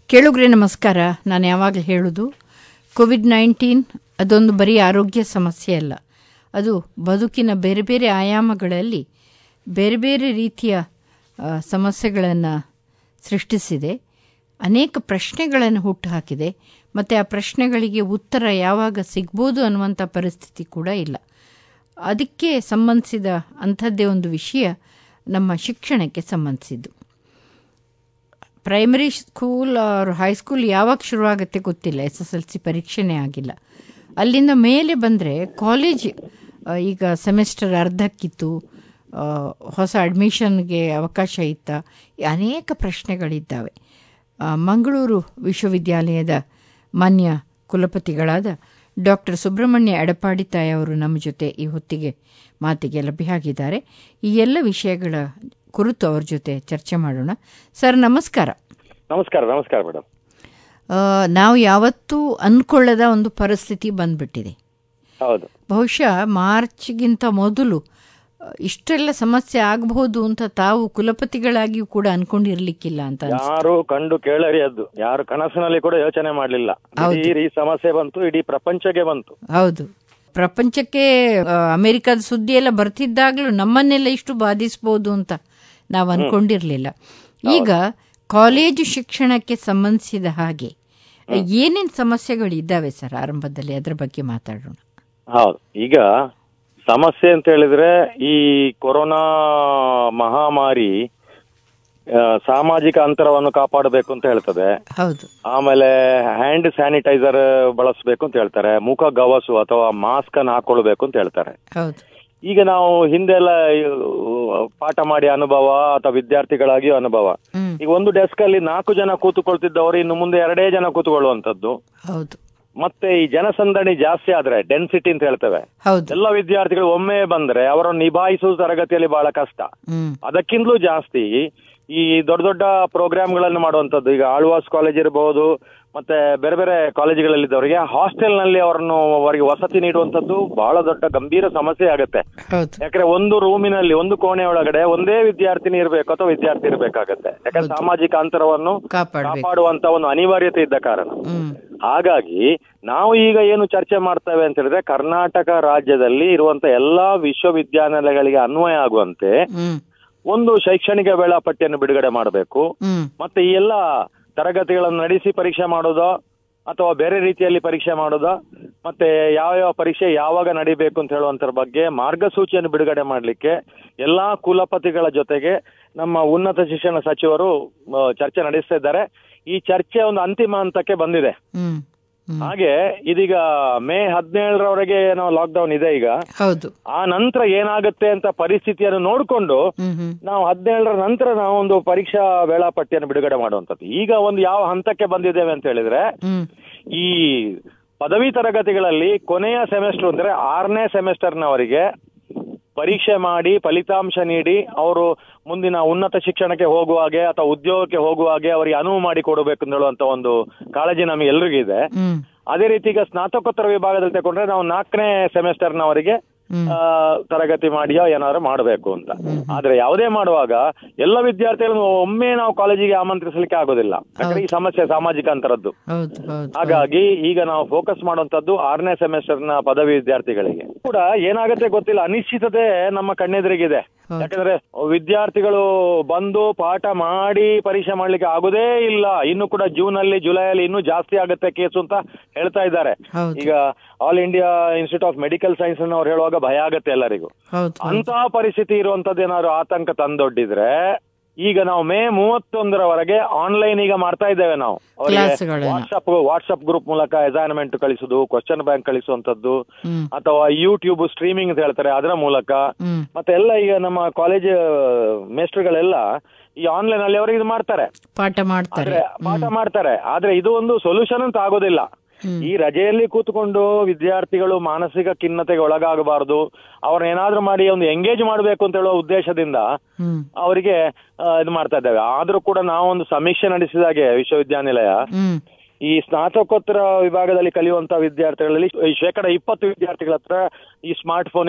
ಕೇಳುಗ್ರೆ ನಮಸ್ಕಾರ ನಾನು ಯಾವಾಗಲೂ ಹೇಳೋದು ಕೋವಿಡ್ ನೈನ್ಟೀನ್ ಅದೊಂದು ಬರೀ ಆರೋಗ್ಯ ಸಮಸ್ಯೆ ಅಲ್ಲ ಅದು ಬದುಕಿನ ಬೇರೆ ಬೇರೆ ಆಯಾಮಗಳಲ್ಲಿ ಬೇರೆ ಬೇರೆ ರೀತಿಯ ಸಮಸ್ಯೆಗಳನ್ನು ಸೃಷ್ಟಿಸಿದೆ ಅನೇಕ ಪ್ರಶ್ನೆಗಳನ್ನು ಹುಟ್ಟುಹಾಕಿದೆ ಮತ್ತು ಆ ಪ್ರಶ್ನೆಗಳಿಗೆ ಉತ್ತರ ಯಾವಾಗ ಸಿಗ್ಬೋದು ಅನ್ನುವಂಥ ಪರಿಸ್ಥಿತಿ ಕೂಡ ಇಲ್ಲ ಅದಕ್ಕೆ ಸಂಬಂಧಿಸಿದ ಅಂಥದ್ದೇ ಒಂದು ವಿಷಯ ನಮ್ಮ ಶಿಕ್ಷಣಕ್ಕೆ ಸಂಬಂಧಿಸಿದ್ದು ಪ್ರೈಮರಿ ಸ್ಕೂಲ್ ಆರ್ ಹೈಸ್ಕೂಲ್ ಯಾವಾಗ ಶುರುವಾಗುತ್ತೆ ಗೊತ್ತಿಲ್ಲ ಎಸ್ ಎಸ್ ಎಲ್ ಸಿ ಪರೀಕ್ಷೆನೇ ಆಗಿಲ್ಲ ಅಲ್ಲಿಂದ ಮೇಲೆ ಬಂದರೆ ಕಾಲೇಜ್ ಈಗ ಸೆಮಿಸ್ಟರ್ ಅರ್ಧಕ್ಕಿತ್ತು ಹೊಸ ಅಡ್ಮಿಷನ್ಗೆ ಅವಕಾಶ ಇತ್ತ ಅನೇಕ ಪ್ರಶ್ನೆಗಳಿದ್ದಾವೆ ಮಂಗಳೂರು ವಿಶ್ವವಿದ್ಯಾಲಯದ ಮಾನ್ಯ ಕುಲಪತಿಗಳಾದ ಡಾಕ್ಟರ್ ಸುಬ್ರಹ್ಮಣ್ಯ ಎಡಪಾಡಿತಾಯಿ ಅವರು ನಮ್ಮ ಜೊತೆ ಈ ಹೊತ್ತಿಗೆ ಮಾತಿಗೆ ಲಭ್ಯ ಆಗಿದ್ದಾರೆ ಈ ಎಲ್ಲ ವಿಷಯಗಳ ಕುರಿತು ಅವ್ರ ಜೊತೆ ಚರ್ಚೆ ಮಾಡೋಣ ಸರ್ ನಮಸ್ಕಾರ ನಮಸ್ಕಾರ ನಮಸ್ಕಾರ ಮೇಡಮ್ ನಾವು ಯಾವತ್ತೂ ಅಂದ್ಕೊಳ್ಳದ ಒಂದು ಪರಿಸ್ಥಿತಿ ಬಂದ್ಬಿಟ್ಟಿದೆ ಹೌದು ಬಹುಶಃ ಮಾರ್ಚ್ಗಿಂತ ಮೊದಲು ಇಷ್ಟೆಲ್ಲ ಸಮಸ್ಯೆ ಆಗಬಹುದು ಅಂತ ತಾವು ಕುಲಪತಿಗಳಾಗಿಯೂ ಕೂಡ ಅನ್ಕೊಂಡಿರ್ಲಿಕ್ಕಿಲ್ಲ ಅಂತ ಯಾರು ಕಂಡು ಕೇಳರಿಯದ್ದು ಯಾರು ಕನಸಿನಲ್ಲಿ ಕೂಡ ಯೋಚನೆ ಮಾಡಲಿಲ್ಲ ಈ ಸಮಸ್ಯೆ ಬಂತು ಇಡೀ ಪ್ರಪಂಚಕ್ಕೆ ಬಂತು ಹೌದು ಪ್ರಪಂಚಕ್ಕೆ ಅಮೆರಿಕದ ಸುದ್ದಿ ಎಲ್ಲ ಬರ್ತಿದ್ದಾಗ್ಲೂ ನಮ್ಮನ್ನೆಲ್ಲ ಇಷ್ಟು ಬಾಧಿಸಬಹುದು ಅಂತ ನಾವು ಅನ್ಕೊಂಡಿರ್ಲಿಲ್ಲ ಈಗ ಕಾಲೇಜು ಶಿಕ್ಷಣಕ್ಕೆ ಸಂಬಂಧಿಸಿದ ಹಾಗೆ ಏನೇನು ಸಮಸ್ಯೆಗಳಿದ್ದಾವೆ ಸರ್ ಆರಂಭದಲ್ಲಿ ಅದರ ಬಗ್ಗೆ ಮಾತಾಡೋಣ ಹೌದು ಈಗ ಸಮಸ್ಯೆ ಅಂತ ಹೇಳಿದ್ರೆ ಈ ಕೊರೋನಾ ಮಹಾಮಾರಿ ಸಾಮಾಜಿಕ ಅಂತರವನ್ನು ಕಾಪಾಡಬೇಕು ಅಂತ ಹೇಳ್ತದೆ ಹೌದು ಆಮೇಲೆ ಹ್ಯಾಂಡ್ ಸ್ಯಾನಿಟೈಸರ್ ಬಳಸಬೇಕು ಅಂತ ಹೇಳ್ತಾರೆ ಮುಖ ಗವಸು ಅಥವಾ ಮಾಸ್ಕ್ ಅನ್ನು ಹಾಕೊಳ್ಬೇಕು ಅಂತ ಹೇಳ್ತಾರೆ ಹೌದು ಈಗ ನಾವು ಹಿಂದೆಲ್ಲ ಪಾಠ ಮಾಡಿ ಅನುಭವ ಅಥವಾ ವಿದ್ಯಾರ್ಥಿಗಳಾಗಿಯೂ ಅನುಭವ ಈಗ ಒಂದು ಡೆಸ್ಕ್ ಅಲ್ಲಿ ನಾಲ್ಕು ಜನ ಕೂತುಕೊಳ್ತಿದ್ದವರು ಇನ್ನು ಮುಂದೆ ಎರಡೇ ಜನ ಕೂತುಕೊಳ್ಳುವಂತದ್ದು ಹೌದು ಮತ್ತೆ ಈ ಜನಸಂದಣಿ ಜಾಸ್ತಿ ಆದ್ರೆ ಡೆನ್ಸಿಟಿ ಅಂತ ಹೇಳ್ತೇವೆ ಹೌದು ಎಲ್ಲ ವಿದ್ಯಾರ್ಥಿಗಳು ಒಮ್ಮೆ ಬಂದ್ರೆ ಅವರನ್ನು ನಿಭಾಯಿಸುವ ತರಗತಿಯಲ್ಲಿ ಬಹಳ ಕಷ್ಟ ಅದಕ್ಕಿಂತಲೂ ಜಾಸ್ತಿ ಈ ದೊಡ್ಡ ದೊಡ್ಡ ಪ್ರೋಗ್ರಾಮ್ಗಳನ್ನು ಮಾಡುವಂತದ್ದು ಈಗ ಆಳ್ವಾಸ್ ಕಾಲೇಜ್ ಇರಬಹುದು ಮತ್ತೆ ಬೇರೆ ಬೇರೆ ಕಾಲೇಜುಗಳಲ್ಲಿದ್ದವರಿಗೆ ಹಾಸ್ಟೆಲ್ ನಲ್ಲಿ ಅವರನ್ನು ಅವರಿಗೆ ವಸತಿ ನೀಡುವಂತದ್ದು ಬಹಳ ದೊಡ್ಡ ಗಂಭೀರ ಸಮಸ್ಯೆ ಆಗುತ್ತೆ ಯಾಕಂದ್ರೆ ಒಂದು ರೂಮಿನಲ್ಲಿ ಒಂದು ಕೋಣೆ ಒಳಗಡೆ ಒಂದೇ ವಿದ್ಯಾರ್ಥಿನಿ ಇರಬೇಕು ಅಥವಾ ವಿದ್ಯಾರ್ಥಿ ಇರಬೇಕಾಗತ್ತೆ ಯಾಕಂದ್ರೆ ಸಾಮಾಜಿಕ ಅಂತರವನ್ನು ಕಾಪಾಡುವಂತ ಒಂದು ಅನಿವಾರ್ಯತೆ ಇದ್ದ ಕಾರಣ ಹಾಗಾಗಿ ನಾವು ಈಗ ಏನು ಚರ್ಚೆ ಮಾಡ್ತೇವೆ ಅಂತ ಹೇಳಿದ್ರೆ ಕರ್ನಾಟಕ ರಾಜ್ಯದಲ್ಲಿ ಇರುವಂತ ಎಲ್ಲಾ ವಿಶ್ವವಿದ್ಯಾನಿಲಯಗಳಿಗೆ ಅನ್ವಯ ಆಗುವಂತೆ ಒಂದು ಶೈಕ್ಷಣಿಕ ವೇಳಾಪಟ್ಟಿಯನ್ನು ಬಿಡುಗಡೆ ಮಾಡಬೇಕು ಮತ್ತೆ ಈ ಎಲ್ಲ ತರಗತಿಗಳನ್ನು ನಡೆಸಿ ಪರೀಕ್ಷೆ ಮಾಡೋದೋ ಅಥವಾ ಬೇರೆ ರೀತಿಯಲ್ಲಿ ಪರೀಕ್ಷೆ ಮಾಡೋದೋ ಮತ್ತೆ ಯಾವ ಯಾವ ಪರೀಕ್ಷೆ ಯಾವಾಗ ನಡಿಬೇಕು ಅಂತ ಹೇಳುವಂತರ ಬಗ್ಗೆ ಮಾರ್ಗಸೂಚಿಯನ್ನು ಬಿಡುಗಡೆ ಮಾಡಲಿಕ್ಕೆ ಎಲ್ಲಾ ಕುಲಪತಿಗಳ ಜೊತೆಗೆ ನಮ್ಮ ಉನ್ನತ ಶಿಕ್ಷಣ ಸಚಿವರು ಚರ್ಚೆ ನಡೆಸ್ತಾ ಇದ್ದಾರೆ ಈ ಚರ್ಚೆ ಒಂದು ಅಂತಿಮ ಹಂತಕ್ಕೆ ಬಂದಿದೆ ಹಾಗೆ ಇದೀಗ ಮೇ ಹದಿನೇಳರವರೆಗೆ ಏನೋ ಲಾಕ್ಡೌನ್ ಇದೆ ಈಗ ಹೌದು ಆ ನಂತರ ಏನಾಗುತ್ತೆ ಅಂತ ಪರಿಸ್ಥಿತಿಯನ್ನು ನೋಡಿಕೊಂಡು ನಾವು ಹದಿನೇಳರ ನಂತರ ನಾವು ಒಂದು ಪರೀಕ್ಷಾ ವೇಳಾಪಟ್ಟಿಯನ್ನು ಬಿಡುಗಡೆ ಮಾಡುವಂತದ್ದು ಈಗ ಒಂದು ಯಾವ ಹಂತಕ್ಕೆ ಬಂದಿದ್ದೇವೆ ಅಂತ ಹೇಳಿದ್ರೆ ಈ ಪದವಿ ತರಗತಿಗಳಲ್ಲಿ ಕೊನೆಯ ಸೆಮೆಸ್ಟರ್ ಅಂದ್ರೆ ಆರನೇ ಸೆಮೆಸ್ಟರ್ನವರಿಗೆ ಪರೀಕ್ಷೆ ಮಾಡಿ ಫಲಿತಾಂಶ ನೀಡಿ ಅವರು ಮುಂದಿನ ಉನ್ನತ ಶಿಕ್ಷಣಕ್ಕೆ ಹೋಗುವ ಹಾಗೆ ಅಥವಾ ಉದ್ಯೋಗಕ್ಕೆ ಹೋಗುವ ಹಾಗೆ ಅವರಿಗೆ ಅನುವು ಮಾಡಿ ಕೊಡಬೇಕು ಅಂತ ಹೇಳುವಂತ ಒಂದು ಕಾಳಜಿ ನಮಗೆ ಎಲ್ರಿಗಿದೆ ಅದೇ ರೀತಿ ಈಗ ಸ್ನಾತಕೋತ್ತರ ವಿಭಾಗದಲ್ಲಿ ತಗೊಂಡ್ರೆ ನಾವು ನಾಲ್ಕನೇ ಸೆಮೆಸ್ಟರ್ನವರಿಗೆ ತರಗತಿ ಮಾಡಿಯೋ ಏನಾದ್ರು ಮಾಡಬೇಕು ಅಂತ ಆದ್ರೆ ಯಾವುದೇ ಮಾಡುವಾಗ ಎಲ್ಲ ವಿದ್ಯಾರ್ಥಿಗಳನ್ನು ಒಮ್ಮೆ ನಾವು ಕಾಲೇಜಿಗೆ ಆಮಂತ್ರಿಸಲಿಕ್ಕೆ ಆಗೋದಿಲ್ಲ ಯಾಕಂದ್ರೆ ಈ ಸಮಸ್ಯೆ ಸಾಮಾಜಿಕ ಅಂತರದ್ದು ಹಾಗಾಗಿ ಈಗ ನಾವು ಫೋಕಸ್ ಮಾಡುವಂತದ್ದು ಆರನೇ ಸೆಮೆಸ್ಟರ್ ನ ಪದವಿ ವಿದ್ಯಾರ್ಥಿಗಳಿಗೆ ಕೂಡ ಏನಾಗುತ್ತೆ ಗೊತ್ತಿಲ್ಲ ಅನಿಶ್ಚಿತತೆ ನಮ್ಮ ಕಣ್ಣೆದುರಿಗಿದೆ ಯಾಕಂದ್ರೆ ವಿದ್ಯಾರ್ಥಿಗಳು ಬಂದು ಪಾಠ ಮಾಡಿ ಪರೀಕ್ಷೆ ಮಾಡ್ಲಿಕ್ಕೆ ಆಗುದೇ ಇಲ್ಲ ಇನ್ನು ಕೂಡ ಜೂನ್ ಅಲ್ಲಿ ಜುಲೈ ಅಲ್ಲಿ ಇನ್ನೂ ಜಾಸ್ತಿ ಆಗುತ್ತೆ ಕೇಸು ಅಂತ ಹೇಳ್ತಾ ಇದ್ದಾರೆ ಈಗ All India Institute of Medical Science ಅವ್ರು ಹೇಳುವಾಗ ಭಯ ಆಗತ್ತೆ ಎಲ್ಲರಿಗೂ ಅಂತಹ ಪರಿಸ್ಥಿತಿ ಇರುವಂತದ್ದು ಏನಾದ್ರು ಆತಂಕ ತಂದೊಡ್ಡಿದ್ರೆ ಈಗ ನಾವು ಮೇ ಮೂವತ್ತೊಂದರವರೆಗೆ ಆನ್ಲೈನ್ ಈಗ ಮಾಡ್ತಾ ಇದ್ದೇವೆ ನಾವು ವಾಟ್ಸ್ಆಪ್ ವಾಟ್ಸ್ಆಪ್ ಗ್ರೂಪ್ ಮೂಲಕ ಅಸೈನ್ಮೆಂಟ್ ಕಳಿಸುದು ಕ್ವಶನ್ ಬ್ಯಾಂಕ್ ಕಳಿಸುವಂತದ್ದು ಅಥವಾ ಯೂಟ್ಯೂಬ್ ಸ್ಟ್ರೀಮಿಂಗ್ ಅಂತ ಹೇಳ್ತಾರೆ ಅದರ ಮೂಲಕ ಮತ್ತೆ ಎಲ್ಲ ಈಗ ನಮ್ಮ ಕಾಲೇಜ್ ಮೇಸ್ಟರ್ಗಳೆಲ್ಲ ಈ ಆನ್ಲೈನ್ ಅಲ್ಲಿ ಅವರಿಗೆ ಇದು ಮಾಡ್ತಾರೆ ಪಾಠ ಮಾಡ್ತಾರೆ ಪಾಠ ಮಾಡ್ತಾರೆ ಆದ್ರೆ ಇದು ಒಂದು ಸೊಲ್ಯೂಷನ್ ಅಂತ ಆಗೋದಿಲ್ಲ ಈ ರಜೆಯಲ್ಲಿ ಕೂತ್ಕೊಂಡು ವಿದ್ಯಾರ್ಥಿಗಳು ಮಾನಸಿಕ ಖಿನ್ನತೆಗೆ ಒಳಗಾಗಬಾರದು ಅವ್ರನ್ನ ಏನಾದ್ರೂ ಮಾಡಿ ಒಂದು ಎಂಗೇಜ್ ಮಾಡಬೇಕು ಅಂತ ಹೇಳುವ ಉದ್ದೇಶದಿಂದ ಅವರಿಗೆ ಇದು ಮಾಡ್ತಾ ಇದ್ದೇವೆ ಆದ್ರೂ ಕೂಡ ನಾವೊಂದು ಸಮೀಕ್ಷೆ ನಡೆಸಿದಾಗೆ ವಿಶ್ವವಿದ್ಯಾನಿಲಯ ಈ ಸ್ನಾತಕೋತ್ತರ ವಿಭಾಗದಲ್ಲಿ ಕಲಿಯುವಂತ ವಿದ್ಯಾರ್ಥಿಗಳಲ್ಲಿ ಶೇಕಡ ಇಪ್ಪತ್ತು ವಿದ್ಯಾರ್ಥಿಗಳ ಹತ್ರ ಈ ಸ್ಮಾರ್ಟ್ ಫೋನ್ ಇಲ್ಲ